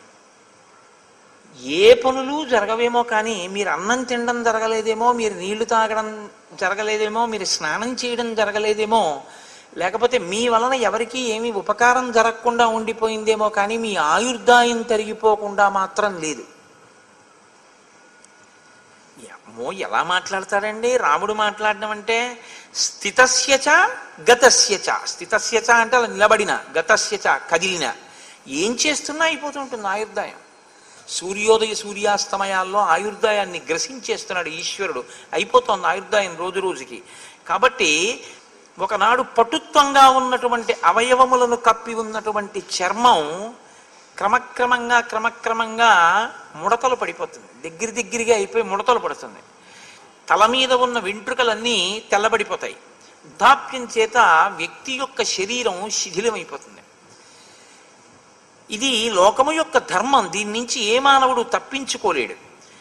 ఏ పనులు జరగవేమో కానీ మీరు అన్నం తినడం జరగలేదేమో మీరు నీళ్లు తాగడం జరగలేదేమో మీరు స్నానం చేయడం జరగలేదేమో లేకపోతే మీ వలన ఎవరికీ ఏమీ ఉపకారం జరగకుండా ఉండిపోయిందేమో కానీ మీ ఆయుర్దాయం తరిగిపోకుండా మాత్రం లేదు అమ్మో ఎలా మాట్లాడతాడండి రాముడు మాట్లాడడం అంటే స్థితస్యచ గతస్యచ స్థితస్యచ అంటే అలా నిలబడిన గతస్యచ కదిలిన ఏం చేస్తున్నా అయిపోతుంటుంది ఆయుర్దాయం సూర్యోదయ సూర్యాస్తమయాల్లో ఆయుర్దాయాన్ని గ్రసించేస్తున్నాడు ఈశ్వరుడు అయిపోతోంది ఆయుర్దాయం రోజు రోజుకి కాబట్టి ఒకనాడు పటుత్వంగా ఉన్నటువంటి అవయవములను కప్పి ఉన్నటువంటి చర్మం క్రమక్రమంగా క్రమక్రమంగా ముడతలు పడిపోతుంది దగ్గర దగ్గరగా అయిపోయి ముడతలు పడుతుంది తల మీద ఉన్న వెంట్రుకలన్నీ తెల్లబడిపోతాయి వృద్ధాప్యం చేత వ్యక్తి యొక్క శరీరం శిథిలమైపోతుంది ఇది లోకము యొక్క ధర్మం దీని నుంచి ఏ మానవుడు తప్పించుకోలేడు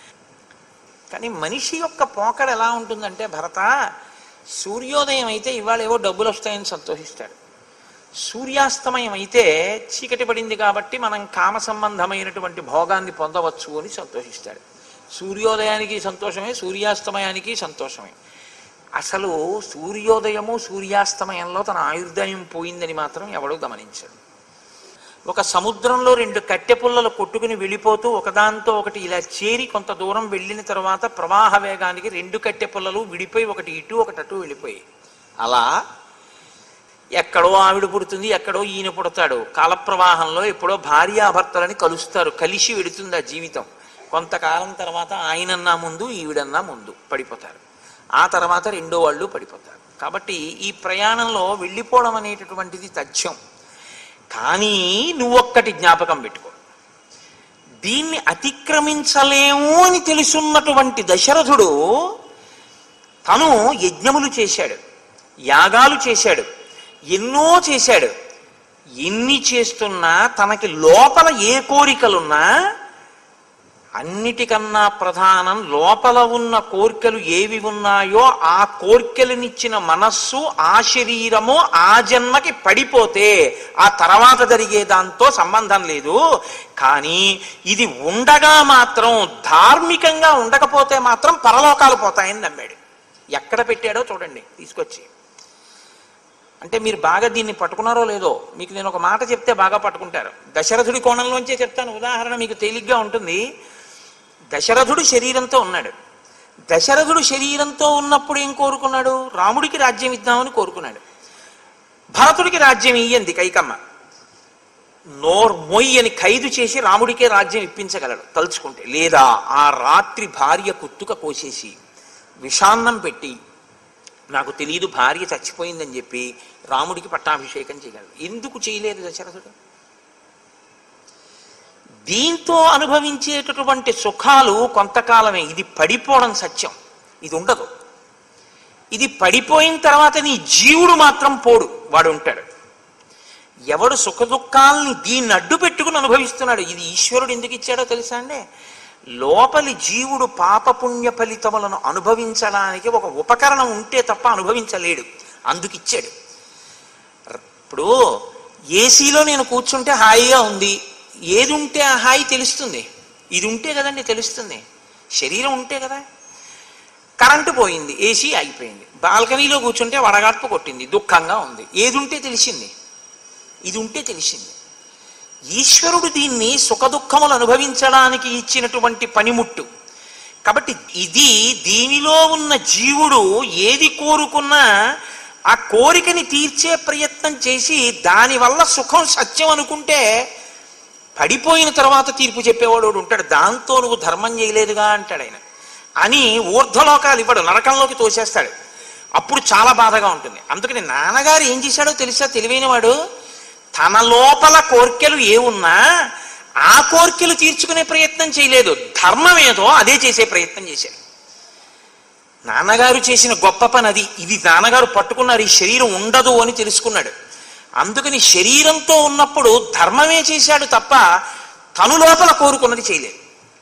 కానీ మనిషి యొక్క పోకడ ఎలా ఉంటుందంటే భరత సూర్యోదయం అయితే ఇవాళ ఏవో డబ్బులు వస్తాయని సంతోషిస్తాడు సూర్యాస్తమయం అయితే చీకటి పడింది కాబట్టి మనం కామ సంబంధమైనటువంటి భోగాన్ని పొందవచ్చు అని సంతోషిస్తాడు సూర్యోదయానికి సంతోషమే సూర్యాస్తమయానికి సంతోషమే అసలు సూర్యోదయము సూర్యాస్తమయంలో తన ఆయుర్దాయం పోయిందని మాత్రం ఎవడూ గమనించడు ఒక సముద్రంలో రెండు కట్టె పుల్లలు కొట్టుకుని వెళ్ళిపోతూ ఒకదాంతో ఒకటి ఇలా చేరి కొంత దూరం వెళ్ళిన తర్వాత ప్రవాహ వేగానికి రెండు కట్టె పుల్లలు విడిపోయి ఒకటి ఇటు ఒకటి అటు వెళ్ళిపోయి అలా ఎక్కడో ఆవిడ పుడుతుంది ఎక్కడో ఈయన పుడతాడు కాలప్రవాహంలో ఎప్పుడో భార్యాభర్తలని కలుస్తారు కలిసి వెడుతుంది ఆ జీవితం కొంతకాలం తర్వాత ఆయనన్నా ముందు ఈవిడన్నా ముందు పడిపోతారు ఆ తర్వాత రెండో వాళ్ళు పడిపోతారు కాబట్టి ఈ ప్రయాణంలో వెళ్ళిపోవడం అనేటటువంటిది తథ్యం కానీ నువ్వొక్కటి జ్ఞాపకం పెట్టుకో దీన్ని అతిక్రమించలేము అని తెలుసున్నటువంటి దశరథుడు తను యజ్ఞములు చేశాడు యాగాలు చేశాడు ఎన్నో చేశాడు ఎన్ని చేస్తున్నా తనకి లోపల ఏ కోరికలున్నా అన్నిటికన్నా ప్రధానం లోపల ఉన్న కోరికలు ఏవి ఉన్నాయో ఆ కోరికలనిచ్చిన మనస్సు ఆ శరీరము ఆ జన్మకి పడిపోతే ఆ తర్వాత జరిగే దాంతో సంబంధం లేదు కానీ ఇది ఉండగా మాత్రం ధార్మికంగా ఉండకపోతే మాత్రం పరలోకాలు పోతాయని నమ్మాడు ఎక్కడ పెట్టాడో చూడండి తీసుకొచ్చి అంటే మీరు బాగా దీన్ని పట్టుకున్నారో లేదో మీకు నేను ఒక మాట చెప్తే బాగా పట్టుకుంటారు దశరథుడి కోణంలోంచే చెప్తాను ఉదాహరణ మీకు తేలిగ్గా ఉంటుంది దశరథుడు శరీరంతో ఉన్నాడు దశరథుడు శరీరంతో ఉన్నప్పుడు ఏం కోరుకున్నాడు రాముడికి రాజ్యం ఇద్దామని కోరుకున్నాడు భరతుడికి రాజ్యం ఇయ్యంది కైకమ్మ నోర్ మొయ్యి అని ఖైదు చేసి రాముడికే రాజ్యం ఇప్పించగలడు తలుచుకుంటే లేదా ఆ రాత్రి భార్య కుత్తుక కోసేసి విషాన్నం పెట్టి నాకు తెలియదు భార్య చచ్చిపోయిందని చెప్పి రాముడికి పట్టాభిషేకం చేయగలడు ఎందుకు చేయలేదు దశరథుడు దీంతో అనుభవించేటటువంటి సుఖాలు కొంతకాలమే ఇది పడిపోవడం సత్యం ఇది ఉండదు ఇది పడిపోయిన తర్వాత నీ జీవుడు మాత్రం పోడు వాడు ఉంటాడు ఎవడు సుఖ దుఃఖాలని దీన్ని అడ్డు పెట్టుకుని అనుభవిస్తున్నాడు ఇది ఈశ్వరుడు ఎందుకు ఇచ్చాడో తెలుసా అండి లోపలి జీవుడు పాపపుణ్య ఫలితములను అనుభవించడానికి ఒక ఉపకరణం ఉంటే తప్ప అనుభవించలేడు అందుకిచ్చాడు ఇప్పుడు ఏసీలో నేను కూర్చుంటే హాయిగా ఉంది ఏది ఉంటే ఆ హాయి తెలుస్తుంది ఇది ఉంటే కదండి తెలుస్తుంది శరీరం ఉంటే కదా కరెంటు పోయింది ఏసీ అయిపోయింది బాల్కనీలో కూర్చుంటే వడగాడ్పు కొట్టింది దుఃఖంగా ఉంది ఏది ఉంటే తెలిసింది ఇది ఉంటే తెలిసింది ఈశ్వరుడు దీన్ని సుఖదుఖములు అనుభవించడానికి ఇచ్చినటువంటి పనిముట్టు కాబట్టి ఇది దీనిలో ఉన్న జీవుడు ఏది కోరుకున్నా ఆ కోరికని తీర్చే ప్రయత్నం చేసి దానివల్ల సుఖం సత్యం అనుకుంటే పడిపోయిన తర్వాత తీర్పు చెప్పేవాడు ఒకడు ఉంటాడు దాంతో నువ్వు ధర్మం చేయలేదుగా అంటాడు ఆయన అని ఊర్ధ్వలోకాలు ఇవ్వడు నరకంలోకి తోసేస్తాడు అప్పుడు చాలా బాధగా ఉంటుంది అందుకని నాన్నగారు ఏం చేశాడో తెలుసా తెలివైనవాడు తన లోపల కోర్కెలు ఏ ఉన్నా ఆ కోర్కెలు తీర్చుకునే ప్రయత్నం చేయలేదు ధర్మం ఏదో అదే చేసే ప్రయత్నం చేశాడు నాన్నగారు చేసిన గొప్ప పని అది ఇది నాన్నగారు పట్టుకున్నారు ఈ శరీరం ఉండదు అని తెలుసుకున్నాడు అందుకని శరీరంతో ఉన్నప్పుడు ధర్మమే చేశాడు తప్ప తను లోపల కోరుకున్నది చేయలేదు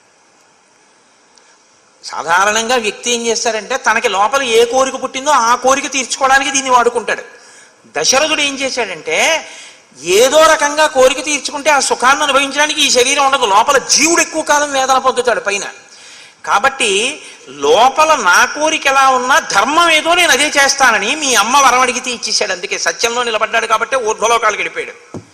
సాధారణంగా వ్యక్తి ఏం చేస్తారంటే తనకి లోపల ఏ కోరిక పుట్టిందో ఆ కోరిక తీర్చుకోవడానికి దీన్ని వాడుకుంటాడు దశరథుడు ఏం చేశాడంటే ఏదో రకంగా కోరిక తీర్చుకుంటే ఆ సుఖాన్ని అనుభవించడానికి ఈ శరీరం ఉండదు లోపల జీవుడు ఎక్కువ కాలం వేదన పొందుతాడు పైన కాబట్టి లోపల నా కోరిక ఎలా ఉన్నా ధర్మం ఏదో నేను అదే చేస్తానని మీ అమ్మ వరం అడిగితే ఇచ్చేసాడు అందుకే సత్యంలో నిలబడ్డాడు కాబట్టి ఊర్ధ్వలోకాలకు వెళ్ళిపోయాడు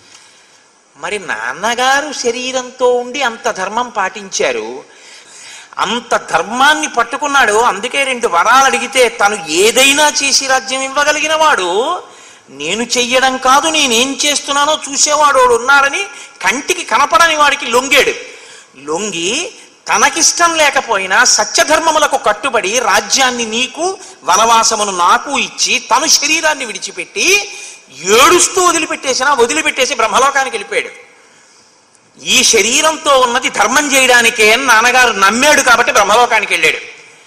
మరి నాన్నగారు శరీరంతో ఉండి అంత ధర్మం పాటించారు అంత ధర్మాన్ని పట్టుకున్నాడు అందుకే రెండు వరాలు అడిగితే తను ఏదైనా చేసి రాజ్యం ఇవ్వగలిగిన వాడు నేను చెయ్యడం కాదు నేనేం చేస్తున్నానో చూసేవాడు వాడు ఉన్నాడని కంటికి కనపడని వాడికి లొంగాడు లొంగి తనకిష్టం లేకపోయినా సత్యధర్మములకు కట్టుబడి రాజ్యాన్ని నీకు వనవాసమును నాకు ఇచ్చి తను శరీరాన్ని విడిచిపెట్టి ఏడుస్తూ వదిలిపెట్టేసినా వదిలిపెట్టేసి బ్రహ్మలోకానికి వెళ్ళిపోయాడు ఈ శరీరంతో ఉన్నది ధర్మం చేయడానికే అని నాన్నగారు నమ్మాడు కాబట్టి బ్రహ్మలోకానికి వెళ్ళాడు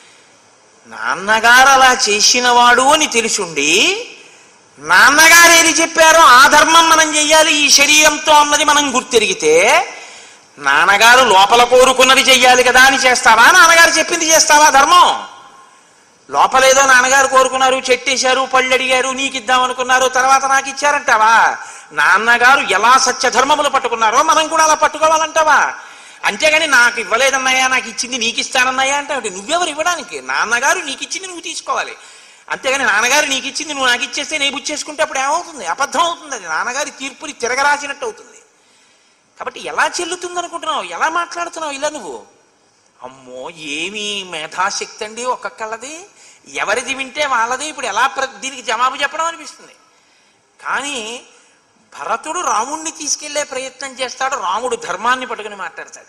నాన్నగారు అలా చేసినవాడు అని తెలుసుండి నాన్నగారు ఏది చెప్పారో ఆ ధర్మం మనం చెయ్యాలి ఈ శరీరంతో అన్నది మనం గుర్తెరిగితే నాన్నగారు లోపల కోరుకున్నది చెయ్యాలి కదా అని చేస్తావా నాన్నగారు చెప్పింది చేస్తావా ధర్మం లోపలేదో నాన్నగారు కోరుకున్నారు చెట్టేశారు పళ్ళు అడిగారు నీకు ఇద్దాం అనుకున్నారు తర్వాత నాకు ఇచ్చారంటావా నాన్నగారు ఎలా సత్యధర్మములు పట్టుకున్నారో మనం కూడా అలా పట్టుకోవాలంటావా అంతేగాని నాకు ఇవ్వలేదన్నయ్యా నాకు ఇచ్చింది నీకు ఇస్తానన్నయ్యా అంటే నువ్వెవరు ఇవ్వడానికి నాన్నగారు నీకు ఇచ్చింది నువ్వు తీసుకోవాలి అంతేగాని నాన్నగారు నీకు ఇచ్చింది నువ్వు నాకు ఇచ్చేస్తే నేను బుచ్చేసుకుంటే అప్పుడు ఏమవుతుంది అబద్ధం అవుతుంది అది నాన్నగారి తీర్పుని తిరగరాసినట్టు అవుతుంది కాబట్టి ఎలా చెల్లుతుంది అనుకుంటున్నావు ఎలా మాట్లాడుతున్నావు ఇలా నువ్వు అమ్మో ఏమి మేధాశక్తి అండి ఒక్కొక్కళ్ళది ఎవరిది వింటే వాళ్ళది ఇప్పుడు ఎలా ప్ర దీనికి జవాబు చెప్పడం అనిపిస్తుంది కానీ భరతుడు రాముణ్ణి తీసుకెళ్లే ప్రయత్నం చేస్తాడు రాముడు ధర్మాన్ని పట్టుకుని మాట్లాడతాడు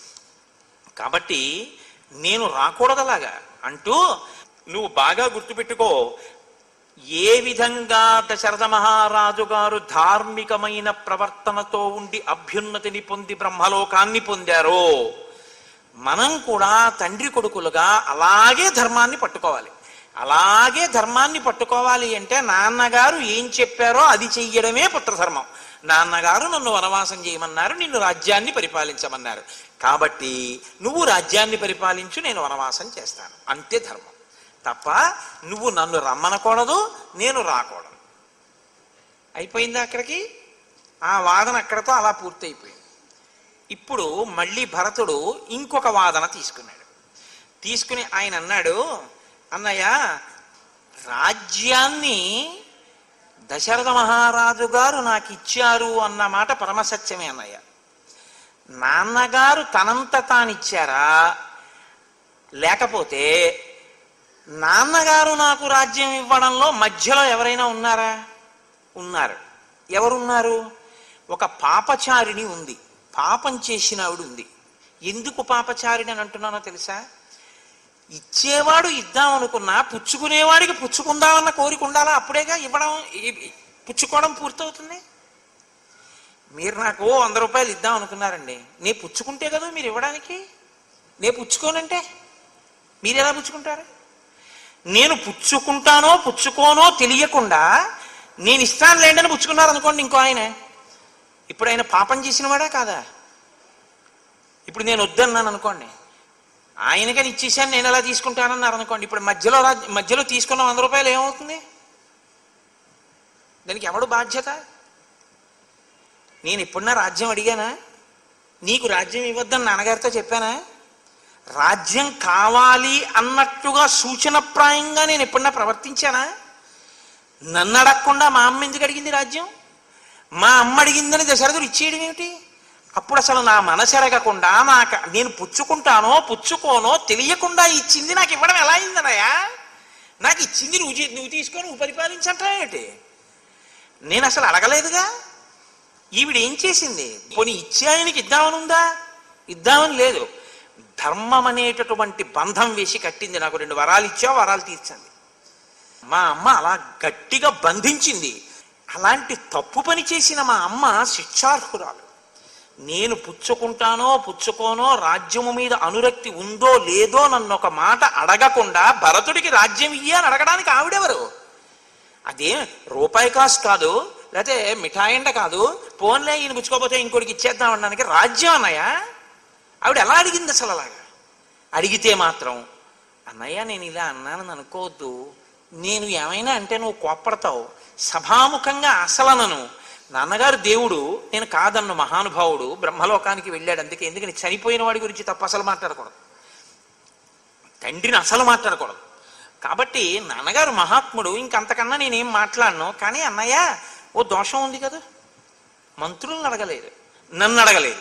కాబట్టి నేను రాకూడదలాగా అంటూ నువ్వు బాగా గుర్తుపెట్టుకో ఏ విధంగా దశరథ మహారాజు గారు ధార్మికమైన ప్రవర్తనతో ఉండి అభ్యున్నతిని పొంది బ్రహ్మలోకాన్ని పొందారో మనం కూడా తండ్రి కొడుకులుగా అలాగే ధర్మాన్ని పట్టుకోవాలి అలాగే ధర్మాన్ని పట్టుకోవాలి అంటే నాన్నగారు ఏం చెప్పారో అది చెయ్యడమే పుత్రధర్మం నాన్నగారు నన్ను వనవాసం చేయమన్నారు నిన్ను రాజ్యాన్ని పరిపాలించమన్నారు కాబట్టి నువ్వు రాజ్యాన్ని పరిపాలించు నేను వనవాసం చేస్తాను అంతే ధర్మం తప్ప నువ్వు నన్ను రమ్మనకూడదు నేను రాకూడదు అయిపోయిందా అక్కడికి ఆ వాదన అక్కడతో అలా పూర్తయిపోయింది ఇప్పుడు మళ్ళీ భరతుడు ఇంకొక వాదన తీసుకున్నాడు తీసుకుని ఆయన అన్నాడు అన్నయ్య రాజ్యాన్ని దశరథ మహారాజు గారు నాకు ఇచ్చారు అన్న మాట పరమసత్యమే అన్నయ్య నాన్నగారు తనంత తానిచ్చారా లేకపోతే నాన్నగారు నాకు రాజ్యం ఇవ్వడంలో మధ్యలో ఎవరైనా ఉన్నారా ఉన్నారు ఎవరున్నారు ఒక పాపచారిణి ఉంది పాపం చేసిన ఆవిడ ఉంది ఎందుకు పాపచారిణి అని అంటున్నానో తెలుసా ఇచ్చేవాడు ఇద్దాం అనుకున్నా పుచ్చుకునేవాడికి పుచ్చుకుందామన్న కోరిక ఉండాలా అప్పుడేగా ఇవ్వడం ఈ- పుచ్చుకోవడం పూర్తవుతుంది మీరు నాకు వంద రూపాయలు ఇద్దాం అనుకున్నారండి నే పుచ్చుకుంటే కదా మీరు ఇవ్వడానికి నే పుచ్చుకోనంటే మీరు ఎలా పుచ్చుకుంటారు నేను పుచ్చుకుంటానో పుచ్చుకోనో తెలియకుండా నేను ఇస్తాను లేండి అని పుచ్చుకున్నారు అనుకోండి ఇంకో ఆయన ఇప్పుడు ఆయన పాపం చేసినవాడా కాదా ఇప్పుడు నేను వద్దన్నాను అనుకోండి ఆయనకని ఇచ్చేసాను నేను ఎలా తీసుకుంటానన్నారు అనుకోండి ఇప్పుడు మధ్యలో రా- మధ్యలో తీసుకున్న వంద రూపాయలు ఏమవుతుంది దానికి ఎవడు బాధ్యత నేను ఎప్పుడన్నా రాజ్యం అడిగానా నీకు రాజ్యం ఇవ్వద్దని నాన్నగారితో చెప్పానా రాజ్యం కావాలి అన్నట్టుగా సూచనప్రాయంగా నేను ఎప్పుడన్నా ప్రవర్తించానా నన్ను అడగకుండా మా అమ్మ ఎందుకు అడిగింది రాజ్యం మా అమ్మ అడిగిందని దశరథుడు ఇచ్చేయడం ఏమిటి అప్పుడు అసలు నా మనసు ఎరగకుండా నాకు నేను పుచ్చుకుంటానో పుచ్చుకోనో తెలియకుండా ఇచ్చింది నాకు ఇవ్వడం ఎలా అయిందనయా నాకు ఇచ్చింది నువ్వు చే- నువ్వు తీసుకొని నువ్వు పరిపాలించంటా ఏంటి నేను అసలు అడగలేదుగా ఈవిడ ఏం చేసింది పోనీ ఇచ్చే ఆయనకి ఇద్దామని ఉందా ఇద్దామని లేదు ధర్మం అనేటటువంటి బంధం వేసి కట్టింది నాకు రెండు వరాలు ఇచ్చా వరాలు తీర్చండి మా అమ్మ అలా గట్టిగా బంధించింది అలాంటి తప్పు పని చేసిన మా అమ్మ శిక్షార్హురాలు నేను పుచ్చుకుంటానో పుచ్చుకోనో రాజ్యము మీద అనురక్తి ఉందో లేదో నన్ను ఒక మాట అడగకుండా భరతుడికి రాజ్యం ఇయ్యి అని అడగడానికి ఆవిడెవరు అదే రూపాయి కాసు కాదు లేకపోతే మిఠాయిండ కాదు పోన్లే ఈయన పుచ్చుకోకపోతే ఇంకోటికి ఇచ్చేద్దాం అనడానికి రాజ్యం అన్నయ్య ఆవిడ ఎలా అడిగింది అసలు అలాగా అడిగితే మాత్రం అన్నయ్య నేను ఇలా అన్నానని అనుకోవద్దు నేను ఏమైనా అంటే నువ్వు కోప్పడతావు సభాముఖంగా అసలనను నాన్నగారు దేవుడు నేను కాదన్ను మహానుభావుడు బ్రహ్మలోకానికి వెళ్ళాడు అందుకే ఎందుకని చనిపోయిన వాడి గురించి తప్ప అసలు మాట్లాడకూడదు తండ్రిని అసలు మాట్లాడకూడదు కాబట్టి నాన్నగారు మహాత్ముడు ఇంకంతకన్నా నేనేం మాట్లాడను కానీ అన్నయ్య ఓ దోషం ఉంది కదా మంత్రులను అడగలేదు నన్ను అడగలేదు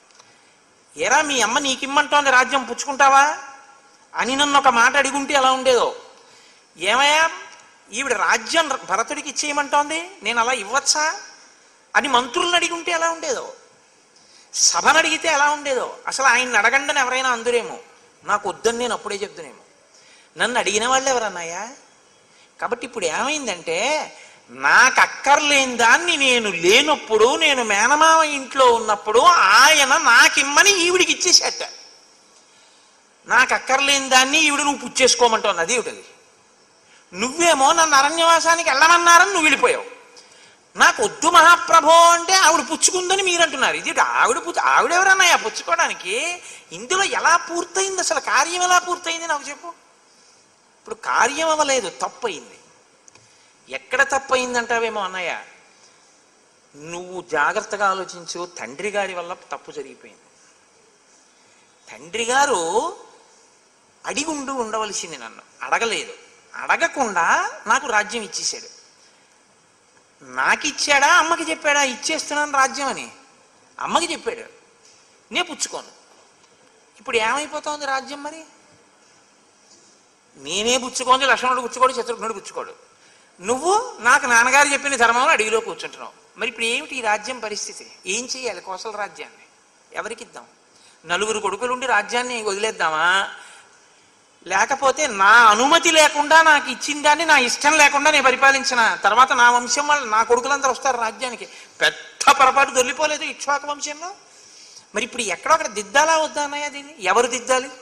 ఏరా మీ అమ్మ నీకిమ్మంటోంది రాజ్యం పుచ్చుకుంటావా అని నన్ను ఒక మాట అడిగుంటే ఎలా ఉండేదో ఏమయ్యా ఈవిడ రాజ్యం భరతుడికి ఇచ్చేయమంటోంది నేను అలా ఇవ్వచ్చా అని మంత్రులను అడిగుంటే ఎలా ఉండేదో సభను అడిగితే ఎలా ఉండేదో అసలు ఆయన్ని అడగండి అని ఎవరైనా అందురేమో నాకు వద్దని నేను అప్పుడే చెప్తునేమో నన్ను అడిగిన వాళ్ళు ఎవరన్నాయా కాబట్టి ఇప్పుడు ఏమైందంటే నాకు అక్కర్లేని దాన్ని నేను లేనప్పుడు నేను మేనమామ ఇంట్లో ఉన్నప్పుడు ఆయన నాకిమ్మని ఈవిడికి ఇచ్చేసేట నాకు అక్కర్లేని దాన్ని ఈవిడ నువ్వు పుచ్చేసుకోమంటోంది అది ఏమిటది నువ్వేమో నన్ను అరణ్యవాసానికి వెళ్ళమన్నారని నువ్వు వెళ్ళిపోయావు నాకు వద్దు మహాప్రభో అంటే ఆవిడ పుచ్చుకుందని మీరు అంటున్నారు ఇది ఆవిడ పుచ్చు ఆవిడెవరన్నాయా పుచ్చుకోవడానికి ఇందులో ఎలా పూర్తయింది అసలు కార్యం ఎలా పూర్తయింది నాకు చెప్పు ఇప్పుడు కార్యం అవ్వలేదు తప్పు అయింది ఎక్కడ తప్పు అయిందంటావేమో అన్నయ్య నువ్వు జాగ్రత్తగా ఆలోచించు తండ్రి గారి వల్ల తప్పు జరిగిపోయింది తండ్రి గారు అడిగుండు ఉండవలసింది నన్ను అడగలేదు అడగకుండా నాకు రాజ్యం ఇచ్చేసాడు నాకు ఇచ్చాడా అమ్మకి చెప్పాడా ఇచ్చేస్తున్నాను రాజ్యం అని అమ్మకి చెప్పాడు నే పుచ్చుకోను ఇప్పుడు ఏమైపోతోంది రాజ్యం మరి నేనే పుచ్చుకోంది లక్ష్మణుడు పుచ్చుకోడు శత్రుఘ్నుడు పుచ్చుకోడు నువ్వు నాకు నాన్నగారు చెప్పిన ధర్మంలో అడవిలో కూర్చుంటున్నావు మరి ఇప్పుడు ఏమిటి ఈ రాజ్యం పరిస్థితి ఏం చేయాలి కోసల రాజ్యాన్ని ఎవరికి ఇద్దాం నలుగురు కొడుకులుండి రాజ్యాన్ని వదిలేద్దామా లేకపోతే నా అనుమతి లేకుండా నాకు ఇచ్చిన దాన్ని నా ఇష్టం లేకుండా నేను పరిపాలించిన తర్వాత నా వంశం వాళ్ళు నా కొడుకులందరూ వస్తారు రాజ్యానికి పెద్ద పొరపాటు దొల్లిపోలేదు ఇక్ష్వాక వంశంలో మరి ఇప్పుడు ఎక్కడొక్కడ దిద్దాలా వద్దా అన్నయ్య దీన్ని ఎవరు దిద్దాలి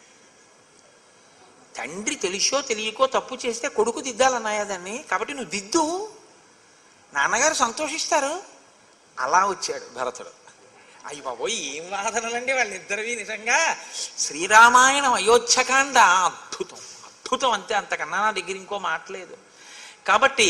తండ్రి తెలిసో తెలియకో తప్పు చేస్తే కొడుకు దిద్దాలన్నాయా దాన్ని కాబట్టి నువ్వు దిద్దు నాన్నగారు సంతోషిస్తారు అలా వచ్చాడు భరతుడు అయ్యి బాబోయ్ ఏం వాదనలండి వాళ్ళిద్దరివి నిజంగా శ్రీరామాయణం అయోధ్యకాండ అద్భుతం అద్భుతం అంతే అంతకన్నా నా దగ్గర ఇంకో మాట్లేదు కాబట్టి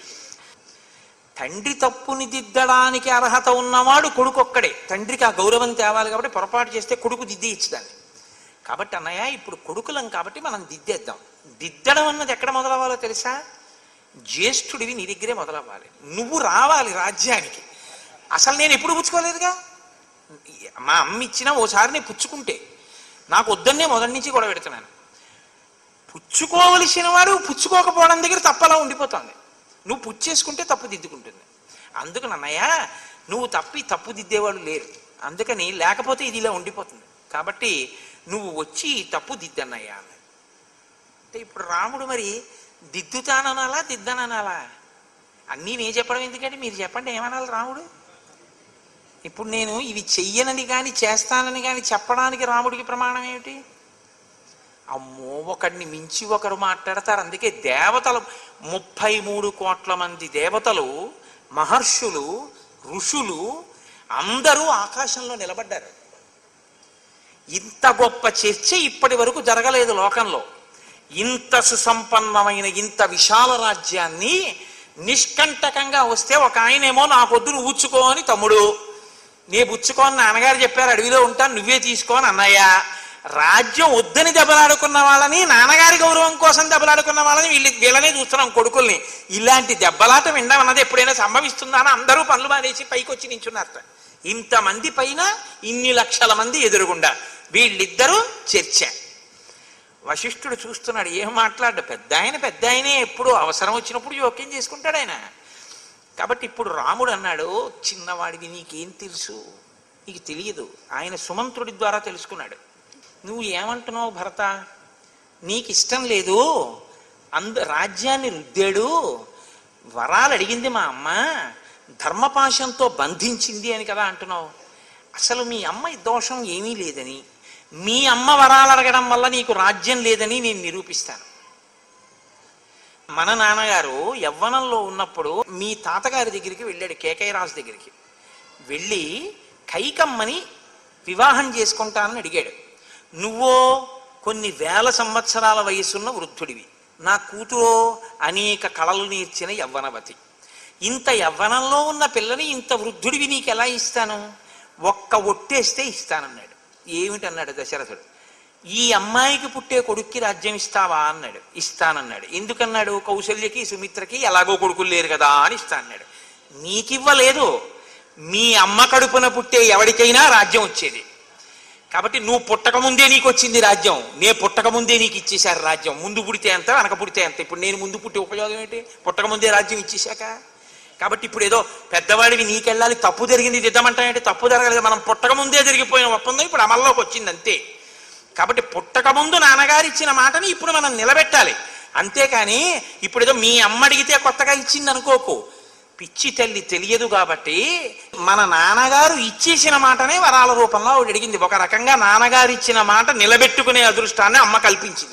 తండ్రి తప్పుని దిద్దడానికి అర్హత ఉన్నవాడు కొడుకు ఒక్కడే తండ్రికి ఆ గౌరవం తేవాలి కాబట్టి పొరపాటు చేస్తే కొడుకు దిద్ది ఇచ్చదాన్ని కాబట్టి అన్నయ్య ఇప్పుడు కొడుకులం కాబట్టి మనం దిద్దేద్దాం దిద్దడం అన్నది ఎక్కడ మొదలవ్వాలో తెలుసా జ్యేష్ఠుడివి నీ దగ్గరే మొదలవ్వాలి నువ్వు రావాలి రాజ్యానికి అసలు నేను ఎప్పుడు పుచ్చుకోలేదుగా మా అమ్మ ఇచ్చిన ఓసారి నేను పుచ్చుకుంటే నాకు వద్దన్నే మొదటి నుంచి కూడా పెడుతున్నాను పుచ్చుకోవలసిన వాడు పుచ్చుకోకపోవడం దగ్గర తప్పలా ఉండిపోతుంది నువ్వు పుచ్చేసుకుంటే తప్పు దిద్దుకుంటుంది అందుకని అన్నయ్య నువ్వు తప్పి తప్పు దిద్దేవాళ్ళు లేరు అందుకని లేకపోతే ఇది ఇలా ఉండిపోతుంది కాబట్టి నువ్వు వచ్చి ఈ తప్పు దిద్దన్నయ్యా అన్నది అంటే ఇప్పుడు రాముడు మరి దిద్దుతాననాలా దిద్దననాలా అన్నీ నేను చెప్పడం ఎందుకంటే మీరు చెప్పండి ఏమనాలి రాముడు ఇప్పుడు నేను ఇవి చెయ్యనని కానీ చేస్తానని కానీ చెప్పడానికి రాముడికి ప్రమాణం ఏమిటి అమ్మో ఒకడిని మించి ఒకరు మాట్లాడతారు అందుకే దేవతలు ముప్పై మూడు కోట్ల మంది దేవతలు మహర్షులు ఋషులు అందరూ ఆకాశంలో నిలబడ్డారు ఇంత గొప్ప చర్చ ఇప్పటి వరకు జరగలేదు లోకంలో ఇంత సుసంపన్నమైన ఇంత విశాల రాజ్యాన్ని నిష్కంటకంగా వస్తే ఒక ఆయనేమో నాకొద్దు నువ్వు ఊచుకో అని తమ్ముడు నీ బుచ్చుకోని నాన్నగారు చెప్పారు అడవిలో ఉంటాను నువ్వే తీసుకోని అన్నయ్య రాజ్యం వద్దని దెబ్బలాడుకున్న వాళ్ళని నాన్నగారి గౌరవం కోసం దెబ్బలాడుకున్న వాళ్ళని వీళ్ళు వీళ్ళనే చూస్తున్నాం కొడుకుల్ని ఇలాంటి దెబ్బలాట వినడం అన్నది ఎప్పుడైనా సంభవిస్తుందా అని అందరూ పనులు మానేసి పైకి వచ్చి నించున్నారట ఇంతమంది పైన ఇన్ని లక్షల మంది ఎదురుగుండా వీళ్ళిద్దరూ చర్చ వశిష్ఠుడు చూస్తున్నాడు ఏం మాట్లాడు పెద్ద ఆయన పెద్ద ఆయనే ఎప్పుడు అవసరం వచ్చినప్పుడు జోక్యం చేసుకుంటాడు ఆయన కాబట్టి ఇప్పుడు రాముడు అన్నాడు చిన్నవాడివి నీకేం తెలుసు నీకు తెలియదు ఆయన సుమంత్రుడి ద్వారా తెలుసుకున్నాడు నువ్వు ఏమంటున్నావు భరత నీకు ఇష్టం లేదు అంద రాజ్యాన్ని రుద్దాడు వరాలు అడిగింది మా అమ్మ ధర్మపాశంతో బంధించింది అని కదా అంటున్నావు అసలు మీ అమ్మ దోషం ఏమీ లేదని మీ అమ్మ వరాలు అడగడం వల్ల నీకు రాజ్యం లేదని నేను నిరూపిస్తాను మన నాన్నగారు యవ్వనంలో ఉన్నప్పుడు మీ తాతగారి దగ్గరికి వెళ్ళాడు కేకయ్య రాజు దగ్గరికి వెళ్ళి కైకమ్మని వివాహం చేసుకుంటానని అడిగాడు నువ్వో కొన్ని వేల సంవత్సరాల వయసున్న వృద్ధుడివి నా కూతురో అనేక కళలు నేర్చిన యవ్వనవతి ఇంత యవ్వనంలో ఉన్న పిల్లని ఇంత వృద్ధుడివి నీకు ఎలా ఇస్తాను ఒక్క ఒట్టేస్తే ఇస్తానన్నాడు ఏమిటన్నాడు దశరథుడు ఈ అమ్మాయికి పుట్టే కొడుక్కి రాజ్యం ఇస్తావా అన్నాడు ఇస్తానన్నాడు ఎందుకన్నాడు కౌశల్యకి సుమిత్రకి ఎలాగో కొడుకులు లేరు కదా అని ఇస్తా అన్నాడు నీకివ్వలేదు మీ అమ్మ కడుపున పుట్టే ఎవరికైనా రాజ్యం వచ్చేది కాబట్టి నువ్వు పుట్టకముందే నీకు వచ్చింది రాజ్యం నే పుట్టకముందే నీకు ఇచ్చేశారు రాజ్యం ముందు పుడితే ఎంత వెనక పుడితే ఎంత ఇప్పుడు నేను ముందు పుట్టే ఉపయోగం ఏంటి పుట్టకముందే రాజ్యం ఇచ్చేశాక కాబట్టి ఇప్పుడు ఏదో పెద్దవాడివి నీకెళ్ళాలి తప్పు జరిగింది దిద్దమంటాయంటే తప్పు జరగలేదు మనం పుట్టకముందే జరిగిపోయిన ఒప్పందం ఇప్పుడు అమల్లోకి వచ్చింది అంతే కాబట్టి పుట్టకముందు నాన్నగారు ఇచ్చిన మాటని ఇప్పుడు మనం నిలబెట్టాలి అంతేకాని ఇప్పుడు ఏదో మీ అమ్మ అడిగితే కొత్తగా ఇచ్చింది అనుకోకు పిచ్చి తల్లి తెలియదు కాబట్టి మన నాన్నగారు ఇచ్చేసిన మాటనే వరాల రూపంలో ఆవిడ అడిగింది ఒక రకంగా నాన్నగారు ఇచ్చిన మాట నిలబెట్టుకునే అదృష్టాన్ని అమ్మ కల్పించింది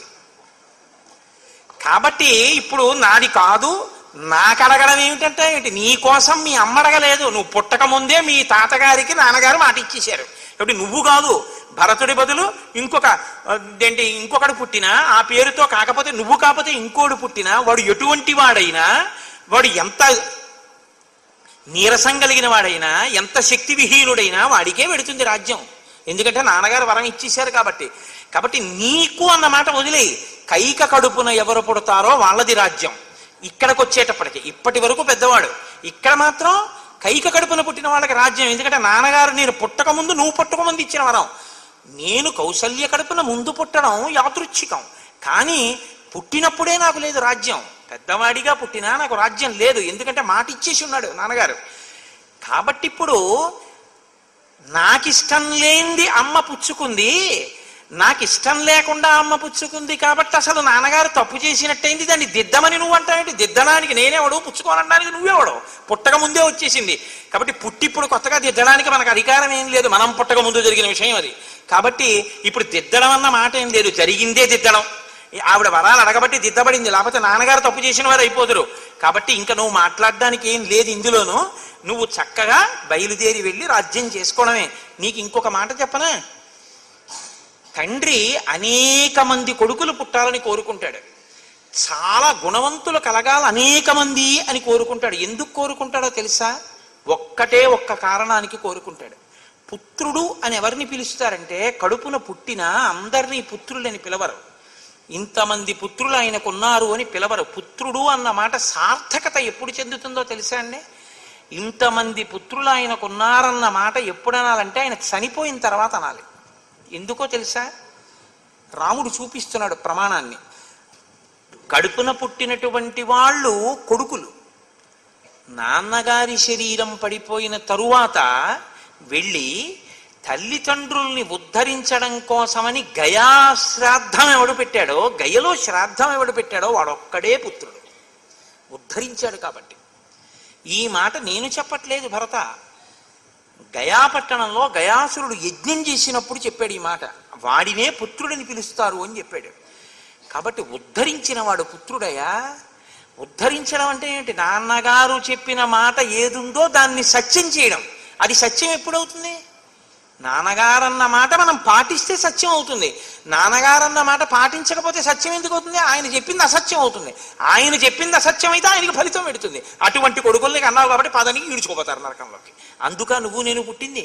కాబట్టి ఇప్పుడు నాది కాదు నాకు అడగడం ఏమిటంటే ఏంటి నీ కోసం మీ అమ్మ అడగలేదు నువ్వు పుట్టక ముందే మీ తాతగారికి నాన్నగారు మాట ఇచ్చేశారు కాబట్టి నువ్వు కాదు భరతుడి బదులు ఇంకొక ఏంటి ఇంకొకడు పుట్టినా ఆ పేరుతో కాకపోతే నువ్వు కాకపోతే ఇంకోడు పుట్టినా వాడు ఎటువంటి వాడైనా వాడు ఎంత నీరసం కలిగిన వాడైనా ఎంత శక్తి విహీనుడైనా వాడికే పెడుతుంది రాజ్యం ఎందుకంటే నాన్నగారు వరం ఇచ్చేశారు కాబట్టి కాబట్టి నీకు అన్న మాట వదిలేయి కైక కడుపున ఎవరు పుడతారో వాళ్ళది రాజ్యం ఇక్కడికి వచ్చేటప్పటికి ఇప్పటి వరకు పెద్దవాడు ఇక్కడ మాత్రం కైక కడుపున పుట్టిన వాళ్ళకి రాజ్యం ఎందుకంటే నాన్నగారు నేను పుట్టక ముందు నువ్వు పుట్టక ముందు ఇచ్చిన వరం నేను కౌసల్య కడుపున ముందు పుట్టడం యాదృచ్ఛికం కానీ పుట్టినప్పుడే నాకు లేదు రాజ్యం పెద్దవాడిగా పుట్టినా నాకు రాజ్యం లేదు ఎందుకంటే మాట ఇచ్చేసి ఉన్నాడు నాన్నగారు కాబట్టి ఇప్పుడు నాకిష్టం లేనిది అమ్మ పుచ్చుకుంది నాకు ఇష్టం లేకుండా అమ్మ పుచ్చుకుంది కాబట్టి అసలు నాన్నగారు తప్పు చేసినట్టయింది దాన్ని దిద్దమని నువ్వు అంటావేంటి దిద్దడానికి నేనేవాడు పుచ్చుకోనడానికి నువ్వేవాడు పుట్టక ముందే వచ్చేసింది కాబట్టి పుట్టి ఇప్పుడు కొత్తగా దిద్దడానికి మనకు అధికారం ఏం లేదు మనం పుట్టక ముందు జరిగిన విషయం అది కాబట్టి ఇప్పుడు దిద్దడం అన్న మాట ఏం లేదు జరిగిందే దిద్దడం ఆవిడ వరాలు అడగబట్టి దిద్దబడింది లేకపోతే నాన్నగారు తప్పు చేసిన వారు అయిపోదురు కాబట్టి ఇంకా నువ్వు మాట్లాడడానికి ఏం లేదు ఇందులోనూ నువ్వు చక్కగా బయలుదేరి వెళ్ళి రాజ్యం చేసుకోవడమే నీకు ఇంకొక మాట చెప్పనా తండ్రి అనేక మంది కొడుకులు పుట్టాలని కోరుకుంటాడు చాలా గుణవంతులు కలగాల అనేక మంది అని కోరుకుంటాడు ఎందుకు కోరుకుంటాడో తెలుసా ఒక్కటే ఒక్క కారణానికి కోరుకుంటాడు పుత్రుడు అని ఎవరిని పిలుస్తారంటే కడుపున పుట్టిన అందరినీ పుత్రులని పిలవరు ఇంతమంది పుత్రులు ఆయనకున్నారు అని పిలవరు పుత్రుడు అన్న మాట సార్థకత ఎప్పుడు చెందుతుందో తెలుసా అండి ఇంతమంది పుత్రులు ఆయనకున్నారన్న మాట ఎప్పుడు అనాలంటే ఆయన చనిపోయిన తర్వాత అనాలి ఎందుకో తెలుసా రాముడు చూపిస్తున్నాడు ప్రమాణాన్ని కడుపున పుట్టినటువంటి వాళ్ళు కొడుకులు నాన్నగారి శరీరం పడిపోయిన తరువాత వెళ్ళి తల్లిదండ్రుల్ని ఉద్ధరించడం కోసమని గయా శ్రాద్ధం ఎవడు పెట్టాడో గయలో శ్రాద్ధం ఎవడు పెట్టాడో వాడొక్కడే పుత్రుడు ఉద్ధరించాడు కాబట్టి ఈ మాట నేను చెప్పట్లేదు భరత గయాపట్టణంలో గయాసురుడు యజ్ఞం చేసినప్పుడు చెప్పాడు ఈ మాట వాడినే పుత్రుడిని పిలుస్తారు అని చెప్పాడు కాబట్టి ఉద్ధరించిన వాడు పుత్రుడయా ఉద్ధరించడం అంటే ఏంటి నాన్నగారు చెప్పిన మాట ఏదుందో దాన్ని సత్యం చేయడం అది సత్యం ఎప్పుడవుతుంది నాన్నగారన్న మాట మనం పాటిస్తే సత్యం అవుతుంది నాన్నగారన్న మాట పాటించకపోతే సత్యం ఎందుకు అవుతుంది ఆయన చెప్పింది అసత్యం అవుతుంది ఆయన చెప్పింది అసత్యం అయితే ఆయనకి ఫలితం పెడుతుంది అటువంటి కొడుకుల్ని అన్నావు కాబట్టి పదానికి ఈడ్చుకోపోతారు నరకంలోకి అందుక నువ్వు నేను పుట్టింది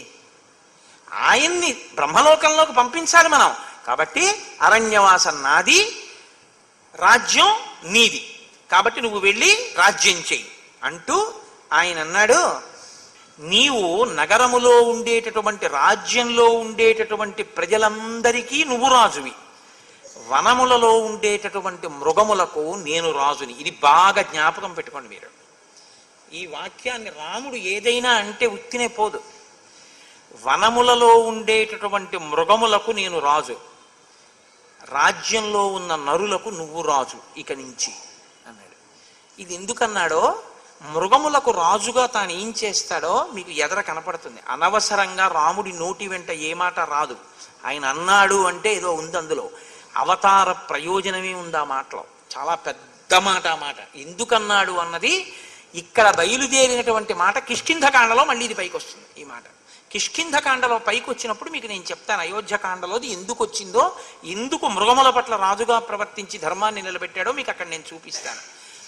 ఆయన్ని బ్రహ్మలోకంలోకి పంపించాలి మనం కాబట్టి అరణ్యవాసం నాది రాజ్యం నీది కాబట్టి నువ్వు వెళ్ళి రాజ్యం చెయ్యి అంటూ ఆయన అన్నాడు నీవు నగరములో ఉండేటటువంటి రాజ్యంలో ఉండేటటువంటి ప్రజలందరికీ నువ్వు రాజువి వనములలో ఉండేటటువంటి మృగములకు నేను రాజుని ఇది బాగా జ్ఞాపకం పెట్టుకోండి మీరు ఈ వాక్యాన్ని రాముడు ఏదైనా అంటే ఉత్తినే పోదు వనములలో ఉండేటటువంటి మృగములకు నేను రాజు రాజ్యంలో ఉన్న నరులకు నువ్వు రాజు ఇక నుంచి అన్నాడు ఇది ఎందుకన్నాడో మృగములకు రాజుగా తాను ఏం చేస్తాడో మీకు ఎదర కనపడుతుంది అనవసరంగా రాముడి నోటి వెంట ఏ మాట రాదు ఆయన అన్నాడు అంటే ఏదో ఉంది అందులో అవతార ప్రయోజనమే ఉంది ఆ మాటలో చాలా పెద్ద మాట ఆ మాట ఎందుకన్నాడు అన్నది ఇక్కడ బయలుదేరినటువంటి మాట కిష్కింధకాండలో మళ్ళీ ఇది పైకి వస్తుంది ఈ మాట కిష్కింధకాండలో పైకి వచ్చినప్పుడు మీకు నేను చెప్తాను అయోధ్యకాండలోది ఎందుకు వచ్చిందో ఎందుకు మృగముల పట్ల రాజుగా ప్రవర్తించి ధర్మాన్ని నిలబెట్టాడో మీకు అక్కడ నేను చూపిస్తాను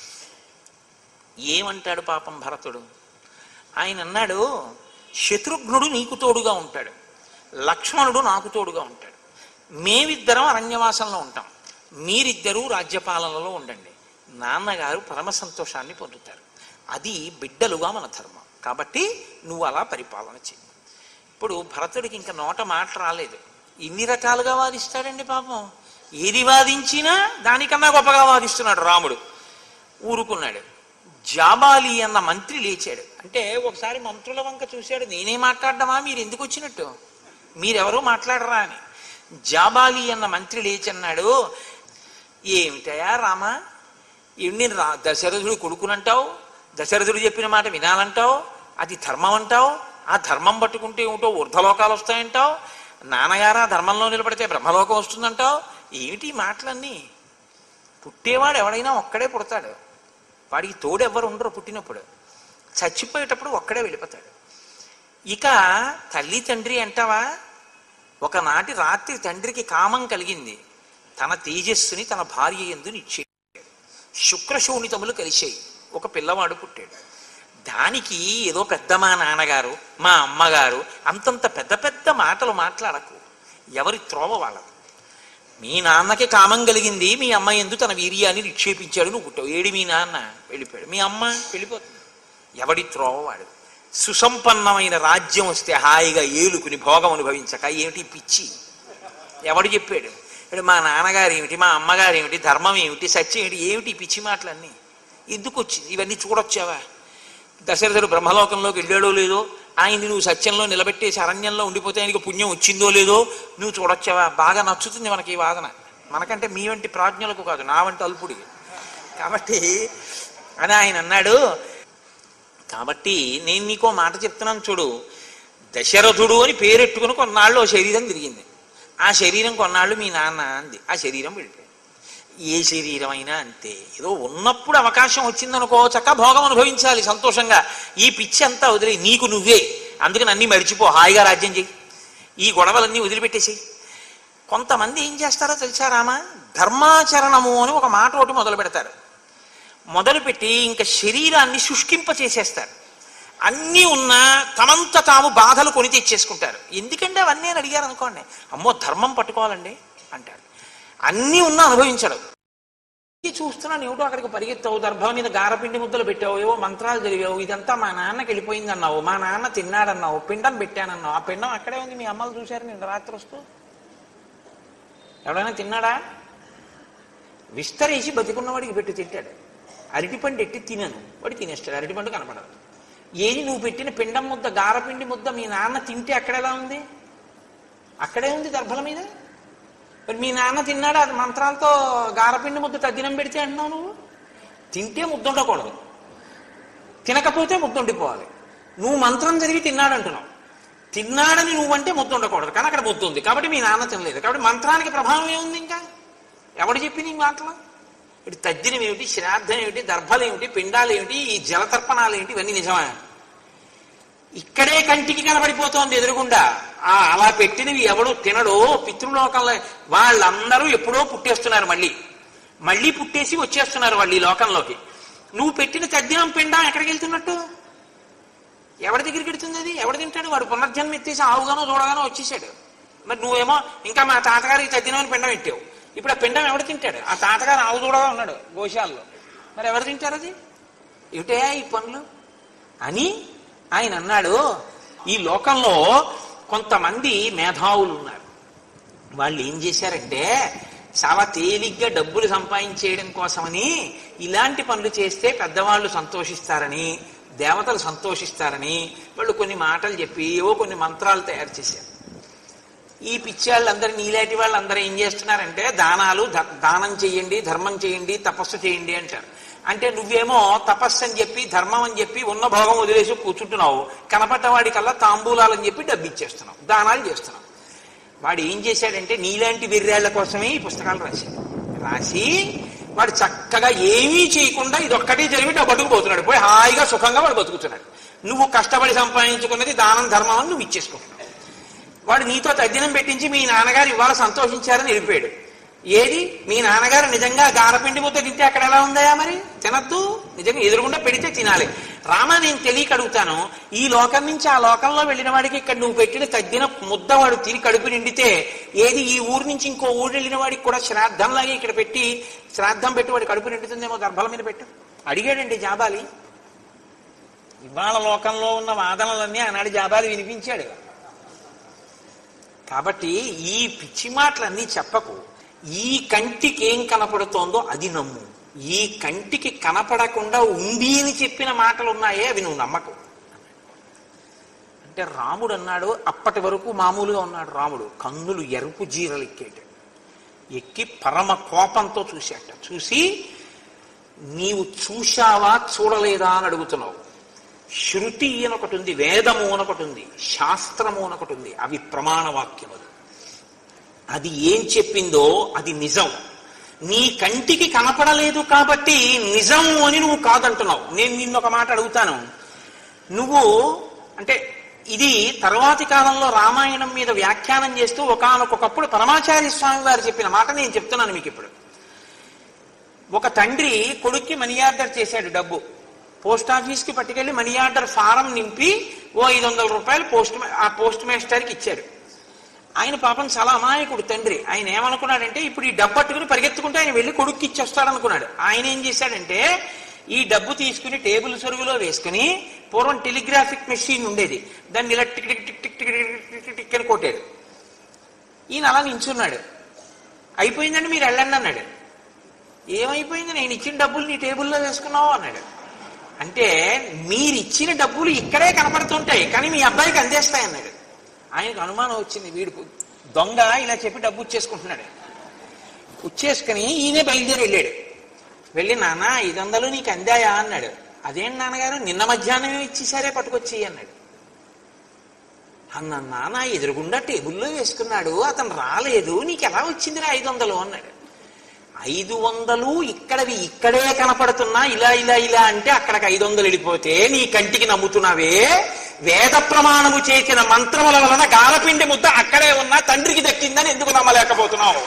ఏమంటాడు పాపం భరతుడు ఆయన అన్నాడు శత్రుఘ్నుడు నీకు తోడుగా ఉంటాడు లక్ష్మణుడు నాకు తోడుగా ఉంటాడు మేమిద్దరం అరణ్యవాసంలో ఉంటాం మీరిద్దరూ రాజ్యపాలనలో ఉండండి నాన్నగారు పరమ సంతోషాన్ని పొందుతారు అది బిడ్డలుగా మన ధర్మం కాబట్టి నువ్వు అలా పరిపాలన చెయ్యి ఇప్పుడు భరతుడికి ఇంకా నోట మాట రాలేదు ఇన్ని రకాలుగా వాదిస్తాడండి పాపం ఏది వాదించినా దానికన్నా గొప్పగా వాదిస్తున్నాడు రాముడు ఊరుకున్నాడు జాబాలి అన్న మంత్రి లేచాడు అంటే ఒకసారి మంత్రుల వంక చూశాడు నేనే మాట్లాడడమా మీరు ఎందుకు వచ్చినట్టు మీరెవరూ మాట్లాడరా అని జాబాలి అన్న మంత్రి లేచన్నాడు ఏమిటయా రామా ఏమి నేను రా దశరథుడు కొడుకునంటావు దశరథుడు చెప్పిన మాట వినాలంటావు అది ధర్మం అంటావు ఆ ధర్మం పట్టుకుంటే ఏమిటో ఊర్ధలోకాలు వస్తాయంటావు నాన్నగారు ఆ ధర్మంలో నిలబడితే బ్రహ్మలోకం వస్తుందంటావు ఏమిటి ఈ మాటలన్నీ పుట్టేవాడు ఎవడైనా ఒక్కడే పుడతాడు వాడికి తోడు ఎవ్వరు ఉండరు పుట్టినప్పుడు చచ్చిపోయేటప్పుడు ఒక్కడే వెళ్ళిపోతాడు ఇక తల్లి తండ్రి అంటావా ఒకనాటి రాత్రి తండ్రికి కామం కలిగింది తన తేజస్సుని తన భార్య ఎందు నిచ్చే శుక్రశోణితములు కలిశాయి ఒక పిల్లవాడు పుట్టాడు దానికి ఏదో పెద్ద మా నాన్నగారు మా అమ్మగారు అంతంత పెద్ద పెద్ద మాటలు మాట్లాడకు ఎవరి త్రోవ వాళ్ళది మీ నాన్నకి కామం కలిగింది మీ అమ్మ ఎందు తన వీర్యాన్ని నిక్షేపించాడు నువ్వు పుట్టావు ఏడి మీ నాన్న వెళ్ళిపోయాడు మీ అమ్మ వెళ్ళిపోతుంది ఎవడి త్రోవవాడు సుసంపన్నమైన రాజ్యం వస్తే హాయిగా ఏలుకుని భోగం అనుభవించక ఏమిటి పిచ్చి ఎవడు చెప్పాడు ఇప్పుడు మా నాన్నగారు ఏమిటి మా అమ్మగారు ఏమిటి ధర్మం ఏమిటి సత్యం ఏమిటి ఏమిటి ఈ పిచ్చి మాటలన్నీ ఎందుకు వచ్చింది ఇవన్నీ చూడొచ్చావా దశరథుడు బ్రహ్మలోకంలోకి వెళ్ళాడో లేదో ఆయన్ని నువ్వు సత్యంలో నిలబెట్టేసి అరణ్యంలో ఉండిపోతే ఆయనకి పుణ్యం వచ్చిందో లేదో నువ్వు చూడొచ్చావా బాగా నచ్చుతుంది మనకి ఈ వాదన మనకంటే మీ వంటి ప్రాజ్ఞులకు కాదు నా వంటి అల్పుడికి కాబట్టి అని ఆయన అన్నాడు కాబట్టి నేను నీకో మాట చెప్తున్నాను చూడు దశరథుడు అని పేరెట్టుకుని కొన్నాళ్ళు ఓ శరీరం తిరిగింది ఆ శరీరం కొన్నాళ్ళు మీ నాన్న అంది ఆ శరీరం వెళ్ళిపోయింది ఏ శరీరం అయినా అంతే ఏదో ఉన్నప్పుడు అవకాశం వచ్చిందనుకో చక్క భోగం అనుభవించాలి సంతోషంగా ఈ పిచ్చి అంతా వదిలే నీకు నువ్వే అందుకని అన్నీ మరిచిపో హాయిగా రాజ్యం చెయ్యి ఈ గొడవలన్నీ వదిలిపెట్టేసి కొంతమంది ఏం చేస్తారో తెలుసా రామా ధర్మాచరణము అని ఒక మాట ఒకటి మొదలు పెడతారు మొదలుపెట్టి ఇంకా శరీరాన్ని శుష్కింప చేసేస్తారు అన్నీ ఉన్నా తమంత తాము బాధలు కొని తెచ్చేసుకుంటారు ఎందుకంటే అవన్నీ అని అడిగారు అనుకోండి అమ్మో ధర్మం పట్టుకోవాలండి అంటారు అన్నీ ఉన్నా అనుభవించడు ఇది చూస్తున్నాను ఏమిటో అక్కడికి పరిగెత్తావు దర్భం మీద గారపిండి ముద్దలు పెట్టావు ఏవో మంత్రాలు చదివావు ఇదంతా మా నాన్నకి వెళ్ళిపోయింది అన్నావు మా నాన్న తిన్నాడన్నావు పిండం పెట్టానన్నావు ఆ పిండం అక్కడే ఉంది మీ అమ్మలు చూశారు నిన్న రాత్రి వస్తూ ఎవడైనా తిన్నాడా విస్తరేసి బతికున్నవాడికి పెట్టి తిట్టాడు అరటిపండు ఎట్టి తినను వాడు తినేస్తాడు అరటిపండు కనపడదు ఏది నువ్వు పెట్టిన పిండం ముద్ద గారపిండి ముద్ద మీ నాన్న తింటే అక్కడ ఎలా ఉంది అక్కడే ఉంది దర్భల మీద మరి మీ నాన్న తిన్నాడు అది మంత్రాలతో గారపిండి ముద్ద తద్దినం పెడితే అంటున్నావు నువ్వు తింటే ముద్ద ఉండకూడదు తినకపోతే ముద్ద ఉండిపోవాలి నువ్వు మంత్రం చదివి తిన్నాడు అంటున్నావు తిన్నాడని నువ్వంటే ముద్ద ఉండకూడదు కానీ అక్కడ ముద్ద ఉంది కాబట్టి మీ నాన్న తినలేదు కాబట్టి మంత్రానికి ప్రభావం ఏముంది ఇంకా ఎవడు చెప్పి నీ మాటలు ఇటు తద్దినం ఏమిటి శ్రాద్ధం ఏమిటి దర్భలు ఏమిటి పిండాలు ఏమిటి ఈ జలతర్పణాలు ఏమిటి ఇవన్నీ నిజమా ఇక్కడే కంటికి కనబడిపోతోంది ఎదురుగుండా ఆ అలా పెట్టినవి ఎవడు తినడో పితృలోకంలో వాళ్ళందరూ ఎప్పుడో పుట్టేస్తున్నారు మళ్ళీ మళ్ళీ పుట్టేసి వచ్చేస్తున్నారు వాళ్ళు ఈ లోకంలోకి నువ్వు పెట్టిన తద్దినం పిండం ఎక్కడికి వెళ్తున్నట్టు ఎవరి దగ్గరికి వెళ్తుంది అది ఎవడు తింటాడు వాడు పునర్జన్మ ఎత్తేసి ఆవుగానో చూడగానో వచ్చేసాడు మరి నువ్వేమో ఇంకా మా తాతగారికి తద్దినమని పిండం పెట్టావు ఇప్పుడు ఆ పిండం ఎవడు తింటాడు ఆ తాతగారు ఆవు చూడగా ఉన్నాడు గోశాలలో మరి ఎవరు తింటారు అది ఏమిటే ఈ పనులు అని ఆయన అన్నాడు ఈ లోకంలో కొంతమంది మేధావులు ఉన్నారు వాళ్ళు ఏం చేశారంటే చాలా తేలిగ్గా డబ్బులు సంపాదించేయడం కోసమని ఇలాంటి పనులు చేస్తే పెద్దవాళ్ళు సంతోషిస్తారని దేవతలు సంతోషిస్తారని వాళ్ళు కొన్ని మాటలు చెప్పి ఏవో కొన్ని మంత్రాలు తయారు చేశారు ఈ పిచ్చి వాళ్ళందరూ నీలాంటి వాళ్ళందరూ ఏం చేస్తున్నారంటే దానాలు ద- దానం చేయండి ధర్మం చేయండి తపస్సు చేయండి అంటారు అంటే నువ్వేమో తపస్సు అని చెప్పి ధర్మం అని చెప్పి ఉన్న భోగం వదిలేసి కూర్చుంటున్నావు కనపడ్డవాడికల్లా తాంబూలాలని చెప్పి డబ్బు ఇచ్చేస్తున్నావు దానాలు చేస్తున్నావు వాడు ఏం చేశాడంటే నీలాంటి వెర్రేళ్ల కోసమే ఈ పుస్తకాలు రాశాడు రాసి వాడు చక్కగా ఏమీ చేయకుండా ఇది ఒక్కటే జరిగి డబ్బు పట్టుకుపోతున్నాడు పోయి హాయిగా సుఖంగా వాడు బతుకుతున్నాడు నువ్వు కష్టపడి సంపాదించుకున్నది దానం ధర్మం అని నువ్వు ఇచ్చేసుకుంటున్నావు వాడు నీతో తద్దినం పెట్టించి మీ నాన్నగారు ఇవాళ సంతోషించారని వెళ్ళిపోయాడు ఏది మీ నాన్నగారు నిజంగా గారపిండి ముద్ద తింటే అక్కడ ఎలా ఉందయా మరి తినద్దు నిజంగా ఎదురుగుండా పెడితే తినాలి రామా నేను తెలియక అడుగుతాను ఈ లోకం నుంచి ఆ లోకంలో వెళ్ళిన వాడికి ఇక్కడ నువ్వు పెట్టిన తద్దిన ముద్ద వాడు తిని కడుపు నిండితే ఏది ఈ ఊరు నుంచి ఇంకో ఊరు వెళ్ళిన వాడికి కూడా శ్రాద్ధంలాగే ఇక్కడ పెట్టి శ్రాద్ధం పెట్టి వాడి కడుపు నిండుతుందేమో గర్భాల మీద పెట్టు అడిగాడండి జాబాలి ఇవాళ లోకంలో ఉన్న వాదనలన్నీ ఆనాడు జాబాలి వినిపించాడు కాబట్టి ఈ పిచ్చి మాటలన్నీ చెప్పకు ఈ కంటికి ఏం కనపడుతోందో అది నమ్ము ఈ కంటికి కనపడకుండా ఉంది అని చెప్పిన మాటలు ఉన్నాయే అవి నువ్వు నమ్మకు అంటే రాముడు అన్నాడు అప్పటి వరకు మామూలుగా ఉన్నాడు రాముడు కన్నులు ఎరుపు జీరలు ఎక్కేట ఎక్కి పరమ కోపంతో చూశాట చూసి నీవు చూశావా చూడలేదా అని అడుగుతున్నావు శృతి అని ఒకటి ఉంది వేదము అని ఒకటి ఉంది శాస్త్రము అని ఒకటి ఉంది అవి ప్రమాణ వాక్యములు అది ఏం చెప్పిందో అది నిజం నీ కంటికి కనపడలేదు కాబట్టి నిజం అని నువ్వు కాదంటున్నావు నేను నిన్న ఒక మాట అడుగుతాను నువ్వు అంటే ఇది తర్వాతి కాలంలో రామాయణం మీద వ్యాఖ్యానం చేస్తూ ఒకనొకప్పుడు పరమాచార్య స్వామి వారు చెప్పిన మాట నేను చెప్తున్నాను మీకు ఇప్పుడు ఒక తండ్రి కొడుక్కి మనీ ఆర్డర్ చేశాడు డబ్బు పోస్ట్ ఆఫీస్కి పట్టుకెళ్లి మనీ ఆర్డర్ ఫారం నింపి ఓ ఐదు వందల రూపాయలు పోస్ట్ మా- ఆ పోస్ట్ మాస్టర్కి ఇచ్చాడు ఆయన పాపం చాలా అమాయకుడు తండ్రి ఆయన ఏమనుకున్నాడంటే ఇప్పుడు ఈ డబ్బు పట్టుకుని పరిగెత్తుకుంటే ఆయన వెళ్ళి కొడుక్కి ఇచ్చేస్తాడు అనుకున్నాడు ఆయన ఏం చేశాడంటే ఈ డబ్బు తీసుకుని టేబుల్ సొరుగులో వేసుకుని పూర్వం టెలిగ్రాఫిక్ మెషిన్ ఉండేది దాన్ని ఇలా tick tick tick tick tick tick tick tick tick అని కొట్టాడు ఈయన అలా నించున్నాడు అయిపోయిందండి మీరు వెళ్ళండి అన్నాడు ఏమైపోయింది నేను ఇచ్చిన డబ్బులు నీ టేబుల్లో వేసుకున్నావు అన్నాడు అంటే మీరు ఇచ్చిన డబ్బులు ఇక్కడే కనపడుతుంటాయి కానీ మీ అబ్బాయికి అందేస్తాయి అన్నాడు ఆయనకు అనుమానం వచ్చింది వీడు దొంగ ఇలా చెప్పి డబ్బు ఇచ్చేసుకుంటున్నాడు ఇచ్చేసుకుని ఈయనే బయలుదేరి వెళ్ళాడు వెళ్ళి నాన్న ఐదు వందలు నీకు అందాయా అన్నాడు అదేంటి నాన్నగారు నిన్న మధ్యాహ్నమే ఇచ్చేసారే పట్టుకొచ్చి అన్నాడు అన్న నాన్న ఎదురుగుండా టేబుల్లో వేసుకున్నాడు అతను రాలేదు నీకు ఎలా వచ్చిందిరా ఐదు వందలు అన్నాడు ఐదు వందలు ఇక్కడవి ఇక్కడే కనపడుతున్నా ఇలా ఇలా ఇలా అంటే అక్కడికి ఐదు వందలు వెళ్ళిపోతే నీ కంటికి నమ్ముతున్నావే వేద ప్రమాణము చేసిన మంత్రముల వలన గారపిండి ముద్ద అక్కడే ఉన్నా తండ్రికి దక్కిందని ఎందుకు నమ్మలేకపోతున్నావు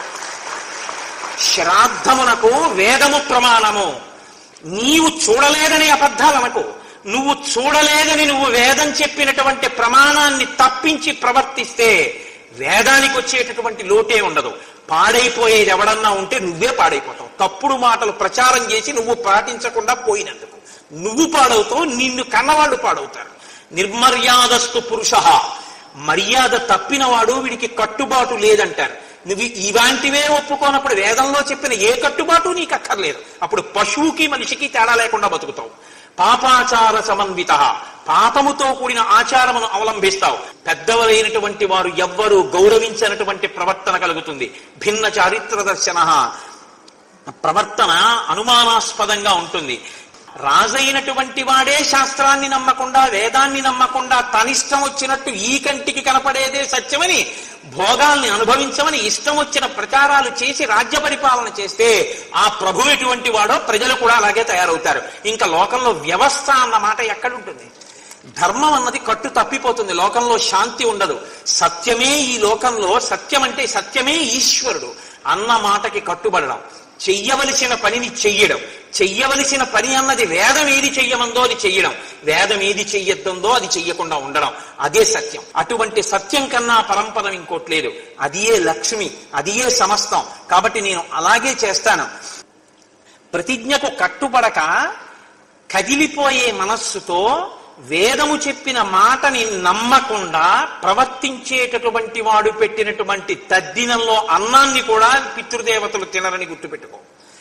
శ్రాద్ధమునకు వేదము ప్రమాణము నీవు చూడలేదని అబద్ధాలనకు నువ్వు చూడలేదని నువ్వు వేదం చెప్పినటువంటి ప్రమాణాన్ని తప్పించి ప్రవర్తిస్తే వేదానికి వచ్చేటటువంటి లోటే ఉండదు పాడైపోయేది ఎవడన్నా ఉంటే నువ్వే పాడైపోతావు తప్పుడు మాటలు ప్రచారం చేసి నువ్వు పాటించకుండా పోయినందుకు నువ్వు పాడవుతావు నిన్ను కన్నవాళ్ళు పాడవుతారు నిర్మర్యాదస్తు పురుష మర్యాద తప్పినవాడు వీడికి కట్టుబాటు లేదంటారు నువ్వు ఇలాంటివే ఒప్పుకోనప్పుడు వేదంలో చెప్పిన ఏ కట్టుబాటు నీకు అక్కర్లేదు అప్పుడు పశువుకి మనిషికి తేడా లేకుండా బతుకుతావు పాపాచార సమన్విత పాపముతో కూడిన ఆచారమును అవలంబిస్తావు పెద్దవరైనటువంటి వారు ఎవ్వరూ గౌరవించినటువంటి ప్రవర్తన కలుగుతుంది భిన్న చారిత్ర దర్శన ప్రవర్తన అనుమానాస్పదంగా ఉంటుంది రాజైనటువంటి వాడే శాస్త్రాన్ని నమ్మకుండా వేదాన్ని నమ్మకుండా తనిష్టం వచ్చినట్టు ఈ కంటికి కనపడేదే సత్యమని భోగాల్ని అనుభవించమని ఇష్టం వచ్చిన ప్రచారాలు చేసి రాజ్య పరిపాలన చేస్తే ఆ ప్రభు ఎటువంటి వాడో ప్రజలు కూడా అలాగే తయారవుతారు ఇంకా లోకంలో వ్యవస్థ అన్న మాట ఎక్కడుంటుంది ధర్మం అన్నది కట్టు తప్పిపోతుంది లోకంలో శాంతి ఉండదు సత్యమే ఈ లోకంలో సత్యం అంటే సత్యమే ఈశ్వరుడు అన్న మాటకి కట్టుబడడం చెయ్యవలసిన పనిని చెయ్యడం చెయ్యవలసిన పని అన్నది వేదం ఏది చెయ్యమందో అది చెయ్యడం వేదం ఏది చెయ్యొద్దందో అది చెయ్యకుండా ఉండడం అదే సత్యం అటువంటి సత్యం కన్నా పరంపరం ఇంకోటి లేదు అదియే లక్ష్మి అదియే సమస్తం కాబట్టి నేను అలాగే చేస్తాను ప్రతిజ్ఞకు కట్టుబడక కదిలిపోయే మనస్సుతో వేదము చెప్పిన మాటని నమ్మకుండా ప్రవర్తించేటటువంటి వాడు పెట్టినటువంటి తద్దినంలో అన్నాన్ని కూడా పితృదేవతలు తినరని గుర్తుపెట్టుకో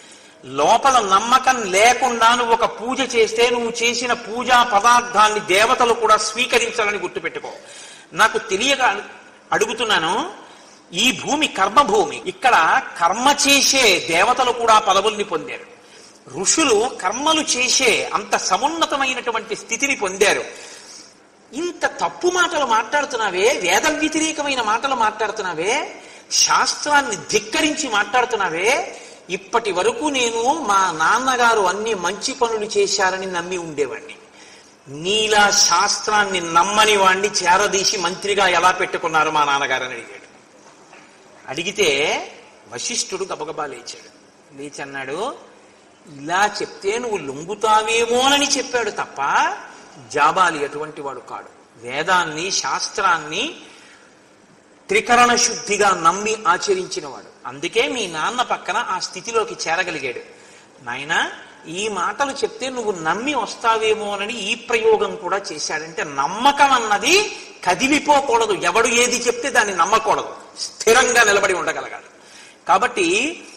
లోపల నమ్మకం లేకుండా నువ్వు ఒక పూజ చేస్తే నువ్వు చేసిన పూజా పదార్థాన్ని దేవతలు కూడా స్వీకరించాలని గుర్తుపెట్టుకో నాకు తెలియక అడుగుతున్నాను ఈ భూమి కర్మభూమి ఇక్కడ కర్మ చేసే దేవతలు కూడా పదవుల్ని పొందారు ఋషులు కర్మలు చేసే అంత సమున్నతమైనటువంటి స్థితిని పొందారు ఇంత తప్పు మాటలు మాట్లాడుతున్నావే వేద వ్యతిరేకమైన మాటలు మాట్లాడుతున్నావే శాస్త్రాన్ని ధిక్కరించి మాట్లాడుతున్నావే ఇప్పటి వరకు నేను మా నాన్నగారు అన్ని మంచి పనులు చేశారని నమ్మి ఉండేవాడిని నీలా శాస్త్రాన్ని నమ్మని వాణ్ణి చేరదీసి మంత్రిగా ఎలా పెట్టుకున్నారు మా నాన్నగారని అడిగాడు అడిగితే వశిష్ఠుడు గబగబా లేచాడు లేచి అన్నాడు ఇలా చెప్తే నువ్వు లొంగుతావేమోనని చెప్పాడు తప్ప జాబాలి అటువంటి వాడు కాడు వేదాన్ని శాస్త్రాన్ని త్రికరణ శుద్ధిగా నమ్మి ఆచరించినవాడు అందుకే మీ నాన్న పక్కన ఆ స్థితిలోకి చేరగలిగాడు నాయన ఈ మాటలు చెప్తే నువ్వు నమ్మి వస్తావేమోనని ఈ ప్రయోగం కూడా చేశాడంటే నమ్మకం అన్నది కదిలిపోకూడదు ఎవడు ఏది చెప్తే దాన్ని నమ్మకూడదు స్థిరంగా నిలబడి ఉండగలగాలి కాబట్టి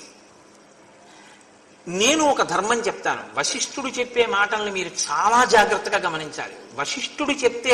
నేను ఒక ధర్మం చెప్తాను వశిష్ఠుడు చెప్పే మాటల్ని మీరు చాలా జాగ్రత్తగా గమనించాలి వశిష్ఠుడు చెప్తే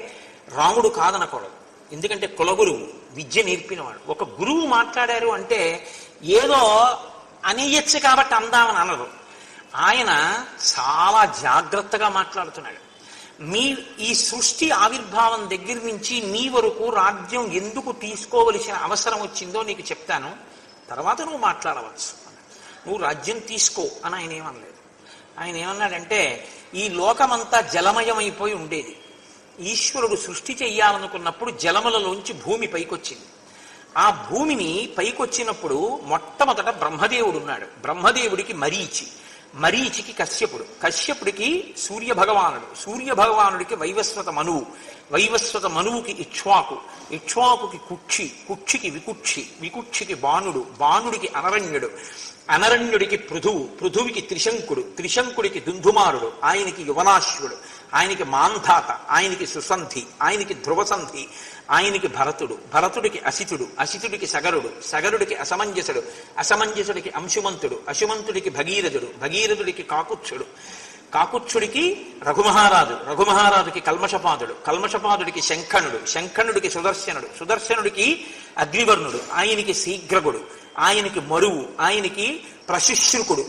రాముడు కాదనకూడదు ఎందుకంటే కులగురువు విద్య నేర్పినవాడు ఒక గురువు మాట్లాడారు అంటే ఏదో అనేయచ్చు కాబట్టి అందామని అనరు ఆయన చాలా జాగ్రత్తగా మాట్లాడుతున్నాడు మీ ఈ సృష్టి ఆవిర్భావం దగ్గర నుంచి నీ వరకు రాజ్యం ఎందుకు తీసుకోవలసిన అవసరం వచ్చిందో నీకు చెప్తాను తర్వాత నువ్వు మాట్లాడవచ్చు నువ్వు రాజ్యం తీసుకో అని ఆయన ఏమనలేదు ఆయన ఏమన్నాడంటే ఈ లోకమంతా జలమయమైపోయి ఉండేది ఈశ్వరుడు సృష్టి చెయ్యాలనుకున్నప్పుడు జలములలోంచి భూమి పైకొచ్చింది ఆ భూమిని పైకొచ్చినప్పుడు మొట్టమొదట బ్రహ్మదేవుడు ఉన్నాడు బ్రహ్మదేవుడికి మరీచి మరీచికి కశ్యపుడు కశ్యపుడికి సూర్య భగవానుడు సూర్య భగవానుడికి వైవస్వత మనువు వైవస్వత మనువుకి ఇక్ష్వాకు ఇక్ష్వాకుకి కుక్షి కుక్షికి వికుక్షి వికుక్షికి బాణుడు బాణుడికి అనరణ్యుడు అనరణ్యుడికి పృథువు పృథువికి త్రిశంకుడు త్రిశంకుడికి దుందుమారుడు ఆయనకి యువనాశ్వుడు ఆయనకి మాంధాత ఆయనకి సుసంధి ఆయనకి ధ్రువసంధి ఆయనకి భరతుడు భరతుడికి అసితుడు అసితుడికి సగరుడు సగరుడికి అసమంజసుడు అసమంజసుడికి అంశుమంతుడు అశుమంతుడికి భగీరథుడు భగీరథుడికి కాకుత్సుడు కాకుత్సుడికి రఘుమహారాజు రఘుమహారాజుకి కల్మషపాదుడు కల్మషపాదుడికి శంఖనుడు శంఖనుడికి సుదర్శనుడు సుదర్శనుడికి అగ్నివర్ణుడు ఆయనకి శీఘ్రగుడు ఆయనకి మరువు ఆయనకి ప్రశుశ్రుకుడు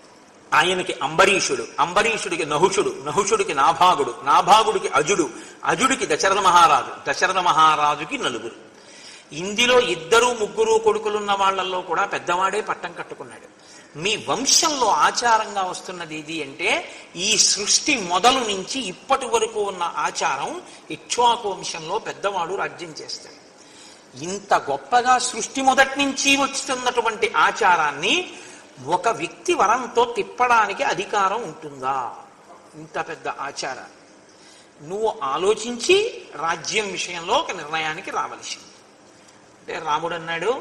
ఆయనకి అంబరీషుడు అంబరీషుడికి నహుషుడు నహుషుడికి నాభాగుడు నాభాగుడికి అజుడు అజుడికి దశరథ మహారాజు దశరథ మహారాజుకి నలుగురు ఇందులో ఇద్దరు ముగ్గురు కొడుకులున్న వాళ్ళల్లో కూడా పెద్దవాడే పట్టం కట్టుకున్నాడు మీ వంశంలో ఆచారంగా వస్తున్నది ఇది అంటే ఈ సృష్టి మొదలు నుంచి ఇప్పటి వరకు ఉన్న ఆచారం ఇక్ష్వాకు వంశంలో పెద్దవాడు రాజ్యం చేస్తాడు ఇంత గొప్పగా సృష్టి మొదటి నుంచి వస్తున్నటువంటి ఆచారాన్ని ఒక వ్యక్తి వరంతో తిప్పడానికి అధికారం ఉంటుందా ఇంత పెద్ద ఆచారాన్ని నువ్వు ఆలోచించి రాజ్యం విషయంలో ఒక నిర్ణయానికి రావలసింది అంటే రాముడు అన్నాడు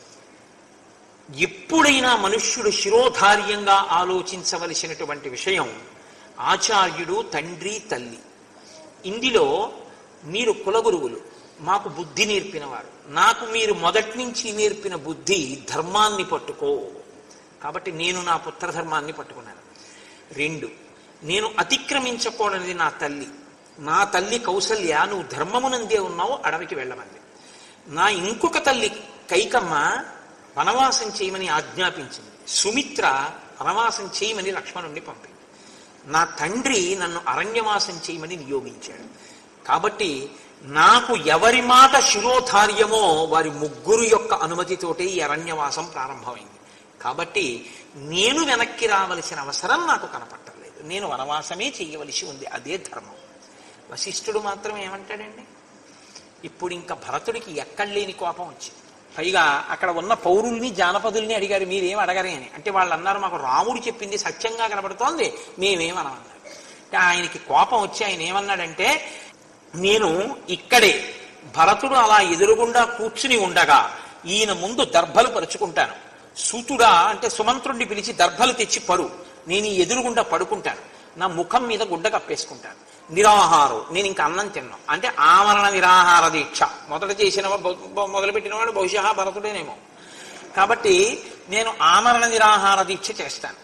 ఎప్పుడైనా మనుష్యుడు శిరోధార్యంగా ఆలోచించవలసినటువంటి విషయం ఆచార్యుడు తండ్రి తల్లి ఇందులో మీరు కులగురువులు మాకు బుద్ధి నేర్పినవారు నాకు మీరు మొదటి నుంచి నేర్పిన బుద్ధి ధర్మాన్ని పట్టుకో కాబట్టి నేను నా పుత్రధర్మాన్ని పట్టుకున్నాను రెండు నేను అతిక్రమించకూడనిది నా తల్లి నా తల్లి కౌసల్య నువ్వు ధర్మమునందే ఉన్నావు అడవికి వెళ్ళమంది నా ఇంకొక తల్లి కైకమ్మ వనవాసం చేయమని ఆజ్ఞాపించింది సుమిత్ర వనవాసం చేయమని లక్ష్మణుణ్ణి పంపింది నా తండ్రి నన్ను అరణ్యవాసం చేయమని నియోగించాడు కాబట్టి నాకు ఎవరి మాట శిరోధార్యమో వారి ముగ్గురు యొక్క అనుమతితోటే ఈ అరణ్యవాసం ప్రారంభమైంది కాబట్టి నేను వెనక్కి రావలసిన అవసరం నాకు కనపట్టలేదు నేను వనవాసమే చేయవలసి ఉంది అదే ధర్మం వశిష్ఠుడు మాత్రం ఏమంటాడండి ఇప్పుడు ఇంకా భరతుడికి ఎక్కడ లేని కోపం వచ్చింది పైగా అక్కడ ఉన్న పౌరుల్ని జానపదుల్ని అడిగారు మీరేం అడగరే అని అంటే వాళ్ళు అన్నారు మాకు రాముడు చెప్పింది సత్యంగా కనబడుతోంది మేమేమనమన్నారు అంటే ఆయనకి కోపం వచ్చి ఆయన ఏమన్నాడంటే నేను ఇక్కడే భరతుడు అలా ఎదురుగుండా కూర్చుని ఉండగా ఈయన ముందు దర్భలు పరుచుకుంటాను సూతుడా అంటే సుమంత్రుణ్ణి పిలిచి దర్భలు తెచ్చి పరు నేను ఈ ఎదురుగుండా పడుకుంటాను నా ముఖం మీద గుడ్డ కప్పేసుకుంటాను నిరాహారం నేను ఇంకా అన్నం తిన్నాను అంటే ఆమరణ నిరాహార దీక్ష మొదట చేసిన మొదలుపెట్టిన వాడు బహుశా భరతుడేనేమో కాబట్టి నేను ఆమరణ నిరాహార దీక్ష చేస్తాను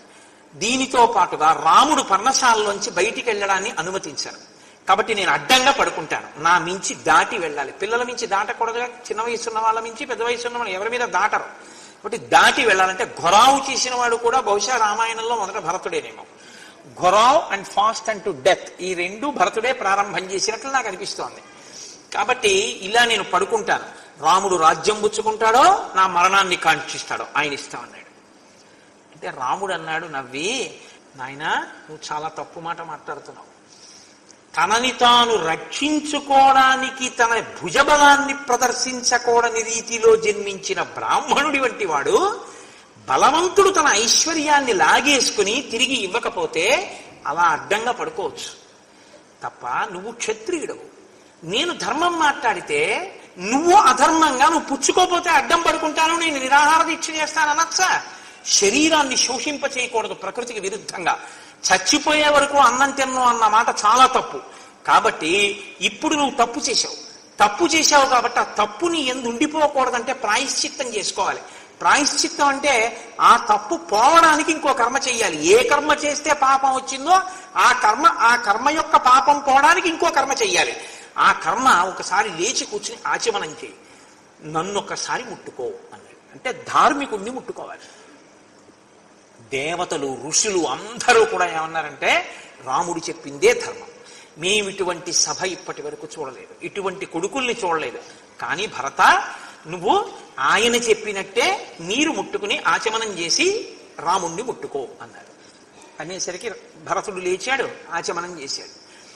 దీనితో పాటుగా రాముడు పర్ణశాలలోంచి బయటికి వెళ్ళడాన్ని అనుమతించాను కాబట్టి నేను అడ్డంగా పడుకుంటాను నా మించి దాటి వెళ్ళాలి పిల్లల మించి దాటకూడదుగా చిన్న వయసు ఉన్న వాళ్ళ మించి పెద్ద వయసు ఉన్న వాళ్ళు ఎవరి మీద దాటరు కాబట్టి దాటి వెళ్ళాలంటే ఘొరావు చేసిన వాడు కూడా బహుశా రామాయణంలో మొదట భరతుడేనేమో gherao and fast and to death ఈ రెండు భరతుడే ప్రారంభం చేసినట్లు నాకు అనిపిస్తోంది కాబట్టి ఇలా నేను పడుకుంటాను రాముడు రాజ్యం పుచ్చుకుంటాడో నా మరణాన్ని కాంక్షిస్తాడో ఆయన ఇస్తా అన్నాడు అంటే రాముడు అన్నాడు నవ్వి నాయనా నువ్వు చాలా తప్పు మాట మాట్లాడుతున్నావు తనని తాను రక్షించుకోవడానికి తన భుజబలాన్ని ప్రదర్శించకూడని రీతిలో జన్మించిన బ్రాహ్మణుడి వంటి వాడు బలవంతుడు తన ఐశ్వర్యాన్ని లాగేసుకుని తిరిగి ఇవ్వకపోతే అలా అడ్డంగా పడుకోవచ్చు తప్ప నువ్వు క్షత్రియుడవు నేను ధర్మం మాట్లాడితే నువ్వు అధర్మంగా నువ్వు పుచ్చుకోపోతే అడ్డం పడుకుంటాను నేను నిరాహార దీక్ష చేస్తాను అనొచ్చా శరీరాన్ని శోషింప చేయకూడదు ప్రకృతికి విరుద్ధంగా చచ్చిపోయే వరకు అన్నం తిన్ను అన్న మాట చాలా తప్పు కాబట్టి ఇప్పుడు నువ్వు తప్పు చేశావు తప్పు చేశావు కాబట్టి ఆ తప్పుని ఎందు ఉండిపోకూడదంటే ప్రాయశ్చిత్తం చేసుకోవాలి ప్రాయశ్చిత్తం అంటే ఆ తప్పు పోవడానికి ఇంకో కర్మ చెయ్యాలి ఏ కర్మ చేస్తే పాపం వచ్చిందో ఆ కర్మ ఆ కర్మ యొక్క పాపం పోవడానికి ఇంకో కర్మ చెయ్యాలి ఆ కర్మ ఒకసారి లేచి కూర్చుని ఆచమనం చేయి నన్ను ఒకసారి ముట్టుకో అన్నాడు అంటే ధార్మికుణ్ణి ముట్టుకోవాలి దేవతలు ఋషులు అందరూ కూడా ఏమన్నారంటే రాముడు చెప్పిందే ధర్మం మేము ఇటువంటి సభ ఇప్పటి వరకు చూడలేదు ఇటువంటి కొడుకుల్ని చూడలేదు కానీ భరత నువ్వు ఆయన చెప్పినట్టే మీరు ముట్టుకుని ఆచమనం చేసి రాముణ్ణి ముట్టుకో అన్నారు అనేసరికి భరతుడు లేచాడు ఆచమనం చేశాడు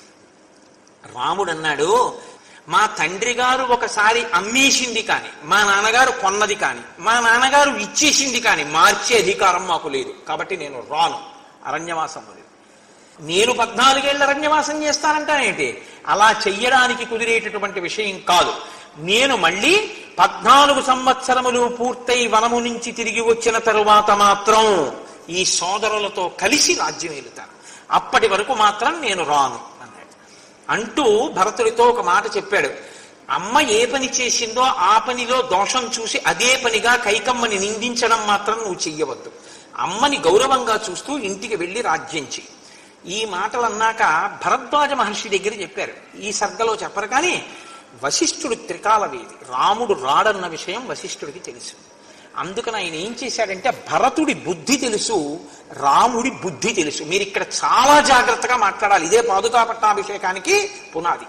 రాముడు అన్నాడు మా తండ్రి గారు ఒకసారి అమ్మేసింది కాని మా నాన్నగారు కొన్నది కాని మా నాన్నగారు ఇచ్చేసింది కాని మార్చే అధికారం మాకు లేదు కాబట్టి నేను రాను అరణ్యవాసం లేదు నేను పద్నాలుగేళ్ల అరణ్యవాసం చేస్తానంటానేంటి అలా చెయ్యడానికి కుదిరేటటువంటి విషయం కాదు నేను మళ్ళీ పద్నాలుగు సంవత్సరములు పూర్తయి వనము నుంచి తిరిగి వచ్చిన తరువాత మాత్రం ఈ సోదరులతో కలిసి రాజ్యం వెళుతాను అప్పటి వరకు మాత్రం నేను రాను అన్నాడు అంటూ భరతుడితో ఒక మాట చెప్పాడు అమ్మ ఏ పని చేసిందో ఆ పనిలో దోషం చూసి అదే పనిగా కైకమ్మని నిందించడం మాత్రం నువ్వు చెయ్యవద్దు అమ్మని గౌరవంగా చూస్తూ ఇంటికి వెళ్ళి రాజ్యం చెయ్యి ఈ మాటలు అన్నాక భరద్వాజ మహర్షి దగ్గర చెప్పారు ఈ సర్గలో చెప్పరు కానీ వశిష్ఠుడు త్రికాలవేది రాముడు రాడన్న విషయం వశిష్ఠుడికి తెలుసు అందుకని ఆయన ఏం చేశాడంటే భరతుడి బుద్ధి తెలుసు రాముడి బుద్ధి తెలుసు మీరు ఇక్కడ చాలా జాగ్రత్తగా మాట్లాడాలి ఇదే పాదుకా పట్టాభిషేకానికి పునాది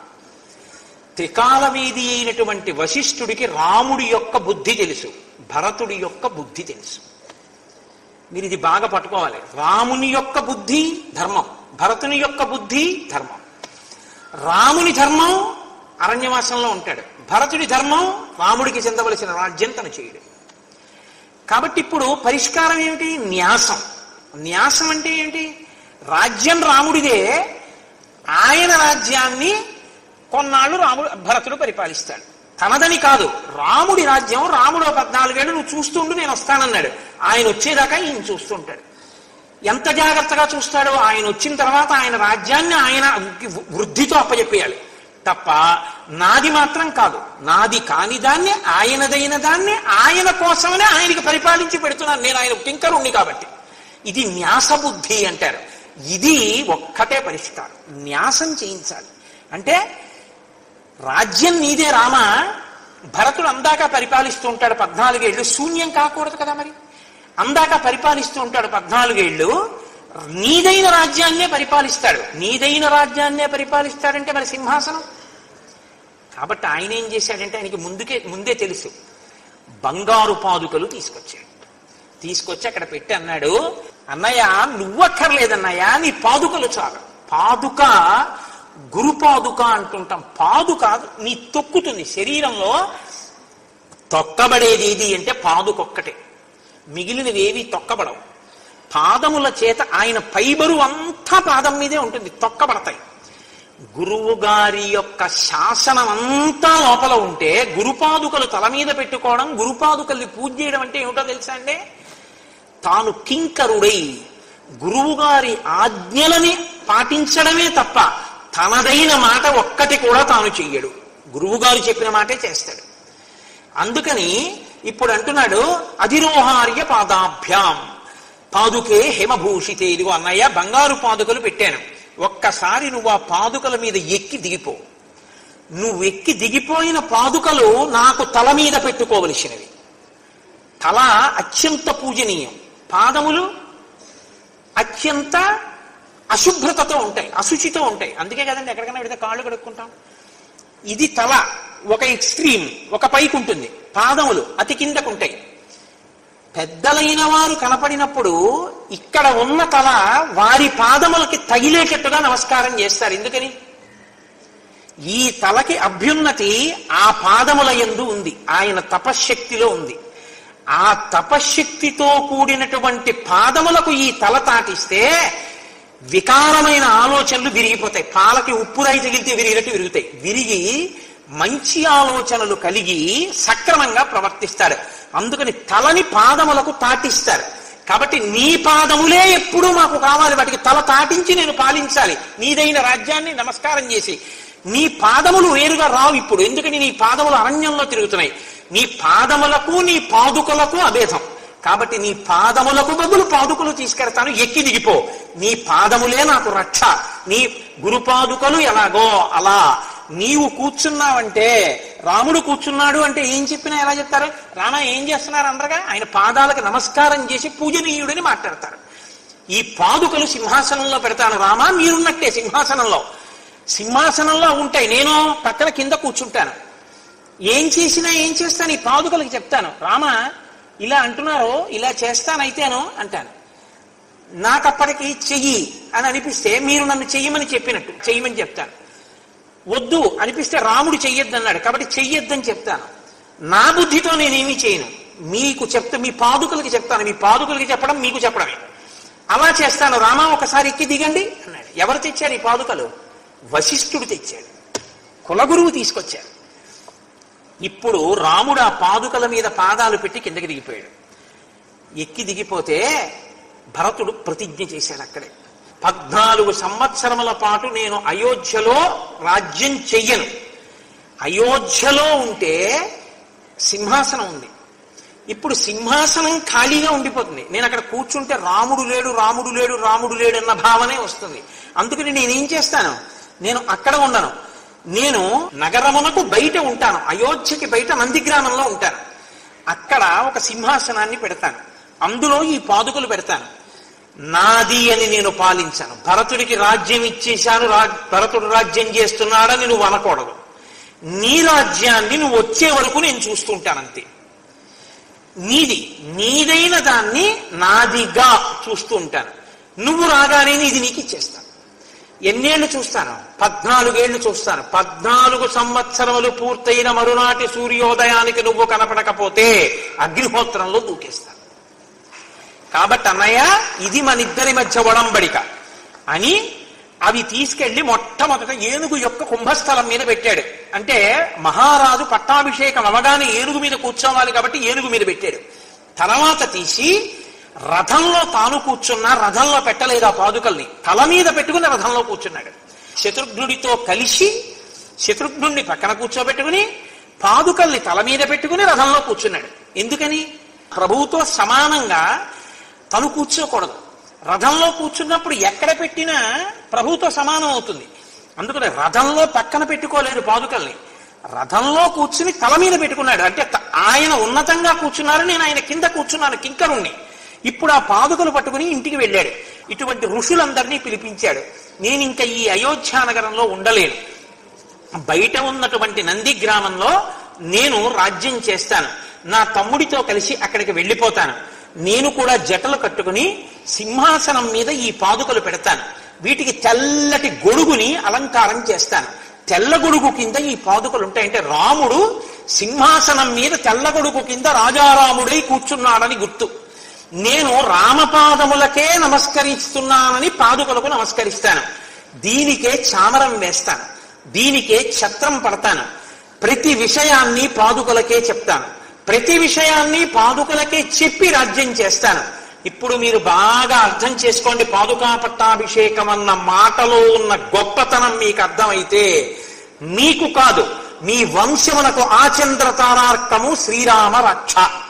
త్రికాలవేది అయినటువంటి వశిష్ఠుడికి రాముడి యొక్క బుద్ధి తెలుసు భరతుడి యొక్క బుద్ధి తెలుసు మీరు ఇది బాగా పట్టుకోవాలి రాముని యొక్క బుద్ధి ధర్మం భరతుని యొక్క బుద్ధి ధర్మం రాముని ధర్మం అరణ్యవాసంలో ఉంటాడు భరతుడి ధర్మం రాముడికి చెందవలసిన రాజ్యం తను చేయడు కాబట్టి ఇప్పుడు పరిష్కారం ఏమిటి న్యాసం న్యాసం అంటే ఏంటి రాజ్యం రాముడిదే ఆయన రాజ్యాన్ని కొన్నాళ్ళు రాముడు భరతుడు పరిపాలిస్తాడు తనదని కాదు రాముడి రాజ్యం రాముడు పద్నాలుగేళ్ళు నువ్వు చూస్తుండు నేను వస్తానన్నాడు ఆయన వచ్చేదాకా ఈయన చూస్తుంటాడు ఎంత జాగ్రత్తగా చూస్తాడో ఆయన వచ్చిన తర్వాత ఆయన రాజ్యాన్ని ఆయన వృద్ధితో అప్పచెప్పేయాలి తప్ప నాది మాత్రం కాదు నాది కాని దాన్ని ఆయనదైన దాన్ని ఆయన కోసమనే ఆయనకి పరిపాలించి పెడుతున్నాను నేను ఆయన కింకరుణ్ణి కాబట్టి ఇది న్యాస బుద్ధి అంటారు ఇది ఒక్కటే పరిష్కారం న్యాసం చేయించాలి అంటే రాజ్యం నీదే రామ భరతుడు అందాక పరిపాలిస్తూ ఉంటాడు పద్నాలుగేళ్లు శూన్యం కాకూడదు కదా మరి అందాక పరిపాలిస్తూ ఉంటాడు పద్నాలుగేళ్లు నీదైన రాజ్యాన్నే పరిపాలిస్తాడు నీదైన రాజ్యాన్నే పరిపాలిస్తాడంటే మరి సింహాసనం కాబట్టి ఆయన ఏం చేశాడంటే ఆయనకి ముందుకే ముందే తెలుసు బంగారు పాదుకలు తీసుకొచ్చాడు తీసుకొచ్చి అక్కడ పెట్టి అన్నాడు అన్నయ్య నువ్వక్కర్లేదన్నయ్య నీ పాదుకలు చాలు పాదుక గురు పాదుక అంటుంటాం పాదుక నీ తొక్కుతుంది శరీరంలో తొక్కబడేది ఏది అంటే పాదుకొక్కటే మిగిలినవి ఏవి తొక్కబడవు పాదముల చేత ఆయన పైబరు అంతా పాదం మీదే ఉంటుంది తొక్కబడతాయి గురువు గారి యొక్క శాసనం అంతా లోపల ఉంటే గురుపాదుకలు తల మీద పెట్టుకోవడం గురుపాదుకల్ని పూజ చేయడం అంటే ఏమిటో తెలుసా అండి తాను కింకరుడై గురువు గారి ఆజ్ఞలని పాటించడమే తప్ప తనదైన మాట ఒక్కటి కూడా తాను చెయ్యడు గురువు గారు చెప్పిన మాటే చేస్తాడు అందుకని ఇప్పుడు అంటున్నాడు అధిరోహార్య పాదాభ్యాం పాదుకే హిమభూషితే ఇదిగో అన్నయ్య బంగారు పాదుకలు పెట్టాను ఒక్కసారి నువ్వు ఆ పాదుకల మీద ఎక్కి దిగిపో నువ్వు ఎక్కి దిగిపోయిన పాదుకలు నాకు తల మీద పెట్టుకోవలసినవి తల అత్యంత పూజనీయం పాదములు అత్యంత అశుభ్రతతో ఉంటాయి అశుచితో ఉంటాయి అందుకే కదండి ఎక్కడికైనా పెడితే కాళ్ళు కడుక్కుంటాం ఇది తల ఒక ఎక్స్ట్రీమ్ ఒక పైకి ఉంటుంది పాదములు అతి కిందకు ఉంటాయి పెద్దలైన వారు కనపడినప్పుడు ఇక్కడ ఉన్న తల వారి పాదములకి తగిలేటట్టుగా నమస్కారం చేస్తారు ఎందుకని ఈ తలకి అభ్యున్నతి ఆ పాదముల యందు ఉంది ఆయన తపశ్శక్తిలో ఉంది ఆ తపశ్శక్తితో కూడినటువంటి పాదములకు ఈ తల తాటిస్తే వికారమైన ఆలోచనలు విరిగిపోతాయి పాలకి ఉప్పు రాయి తగిలితే విరిగినట్టు విరుగుతాయి విరిగి మంచి ఆలోచనలు కలిగి సక్రమంగా ప్రవర్తిస్తాడు అందుకని తలని పాదములకు తాటిస్తారు కాబట్టి నీ పాదములే ఎప్పుడూ మాకు కావాలి వాటికి తల తాటించి నేను పాలించాలి నీదైన రాజ్యాన్ని నమస్కారం చేసి నీ పాదములు వేరుగా రావు ఇప్పుడు ఎందుకని నీ పాదములు అరణ్యంలో తిరుగుతున్నాయి నీ పాదములకు నీ పాదుకలకు అభేదం కాబట్టి నీ పాదములకు బదులు పాదుకలు తీసుకెడతాను ఎక్కి దిగిపో నీ పాదములే నాకు రక్ష నీ గురుపాదుకలు ఎలాగో అలా నీవు కూర్చున్నావంటే రాముడు కూర్చున్నాడు అంటే ఏం చెప్పినా ఎలా చెప్తారు రామ ఏం చేస్తున్నారు అందరగా ఆయన పాదాలకు నమస్కారం చేసి పూజనీయుడని మాట్లాడతారు ఈ పాదుకలు సింహాసనంలో పెడతాను రామా మీరున్నట్టే సింహాసనంలో సింహాసనంలో ఉంటాయి నేను పక్కన కింద కూర్చుంటాను ఏం చేసినా ఏం చేస్తాను ఈ పాదుకలకి చెప్తాను రామ ఇలా అంటున్నారో ఇలా చేస్తానైతేనో అంటాను నాకప్పటికి చెయ్యి అని అనిపిస్తే మీరు నన్ను చెయ్యమని చెప్పినట్టు చెయ్యమని చెప్తాను వద్దు అనిపిస్తే రాముడు చెయ్యొద్దు అన్నాడు కాబట్టి చెయ్యొద్దని చెప్తాను నా బుద్ధితో నేనేమీ చేయను మీకు చెప్తే మీ పాదుకలకి చెప్తాను మీ పాదుకలకి చెప్పడం మీకు చెప్పడమే అలా చేస్తాను రామా ఒకసారి ఎక్కి దిగండి అన్నాడు ఎవరు తెచ్చారు ఈ పాదుకలు వశిష్ఠుడు తెచ్చాడు కులగురువు తీసుకొచ్చాడు ఇప్పుడు రాముడు ఆ పాదుకల మీద పాదాలు పెట్టి కిందకి దిగిపోయాడు ఎక్కి దిగిపోతే భరతుడు ప్రతిజ్ఞ చేశాడు అక్కడే పద్నాలుగు సంవత్సరముల పాటు నేను అయోధ్యలో రాజ్యం చెయ్యను అయోధ్యలో ఉంటే సింహాసనం ఉంది ఇప్పుడు సింహాసనం ఖాళీగా ఉండిపోతుంది నేను అక్కడ కూర్చుంటే రాముడు లేడు రాముడు లేడు రాముడు లేడు అన్న భావనే వస్తుంది అందుకని నేనేం చేస్తాను నేను అక్కడ ఉండను నేను నగరమునకు బయట ఉంటాను అయోధ్యకి బయట నందిగ్రామంలో ఉంటాను అక్కడ ఒక సింహాసనాన్ని పెడతాను అందులో ఈ పాదుకలు పెడతాను నాది అని నేను పాలించాను భరతుడికి రాజ్యం ఇచ్చేశాను రా భరతుడు రాజ్యం చేస్తున్నాడని నువ్వు అనకూడదు నీ రాజ్యాన్ని నువ్వు వచ్చే వరకు నేను చూస్తుంటాను అంతే నీది నీదైన దాన్ని నాదిగా చూస్తూ ఉంటాను నువ్వు రాగానే ఇది నీకు ఇచ్చేస్తాను ఎన్నేళ్లు చూస్తాను పద్నాలుగేళ్లు చూస్తాను పద్నాలుగు సంవత్సరములు పూర్తయిన మరునాటి సూర్యోదయానికి నువ్వు కనపడకపోతే అగ్నిహోత్రంలో దూకేస్తాను కాబట్టి అన్నయ్య ఇది మన ఇద్దరి మధ్య ఒడంబడిక అని అవి తీసుకెళ్లి మొట్టమొదట ఏనుగు యొక్క కుంభస్థలం మీద పెట్టాడు అంటే మహారాజు పట్టాభిషేకం అవగానే ఏనుగు మీద కూర్చోవాలి కాబట్టి ఏనుగు మీద పెట్టాడు తర్వాత తీసి రథంలో తాను కూర్చున్నా రథంలో పెట్టలేదు ఆ పాదుకల్ని తల మీద పెట్టుకుని రథంలో కూర్చున్నాడు శత్రుఘ్నుడితో కలిసి శత్రుఘ్నుడిని పక్కన కూర్చోబెట్టుకుని పాదుకల్ని తల మీద పెట్టుకుని రథంలో కూర్చున్నాడు ఎందుకని ప్రభువుతో సమానంగా తను కూర్చోకూడదు రథంలో కూర్చున్నప్పుడు ఎక్కడ పెట్టినా ప్రభుతో సమానం అవుతుంది అందుకని రథంలో పక్కన పెట్టుకోలేదు పాదుకల్ని రథంలో కూర్చుని తల మీద పెట్టుకున్నాడు అంటే త- ఆయన ఉన్నతంగా కూర్చున్నారు నేను ఆయన కింద కూర్చున్నాను కింకరుణ్ణి ఇప్పుడు ఆ పాదుకలు పట్టుకుని ఇంటికి వెళ్ళాడు ఇటువంటి ఋషులందరినీ పిలిపించాడు నేను ఇంకా ఈ అయోధ్య నగరంలో ఉండలేను బయట ఉన్నటువంటి నంది గ్రామంలో నేను రాజ్యం చేస్తాను నా తమ్ముడితో కలిసి అక్కడికి వెళ్ళిపోతాను నేను కూడా జటలు కట్టుకుని సింహాసనం మీద ఈ పాదుకలు పెడతాను వీటికి తెల్లటి గొడుగుని అలంకారం చేస్తాను తెల్ల గొడుగు కింద ఈ పాదుకలు ఉంటాయంటే రాముడు సింహాసనం మీద తెల్ల గొడుగు కింద రాజారాముడై కూర్చున్నాడని గుర్తు నేను రామపాదములకే నమస్కరిస్తున్నానని పాదుకలకు నమస్కరిస్తాను దీనికే చామరం వేస్తాను దీనికే ఛత్రం పడతాను ప్రతి విషయాన్ని పాదుకలకే చెప్తాను ప్రతి విషయాన్ని పాదుకలకే చెప్పి రాజ్యం చేస్తాను ఇప్పుడు మీరు బాగా అర్థం చేసుకోండి పాదుకా పట్టాభిషేకం అన్న మాటలో ఉన్న గొప్పతనం మీకు అర్థమైతే మీకు కాదు మీ వంశమునకు ఆచంద్ర తారార్కము శ్రీరామ రక్ష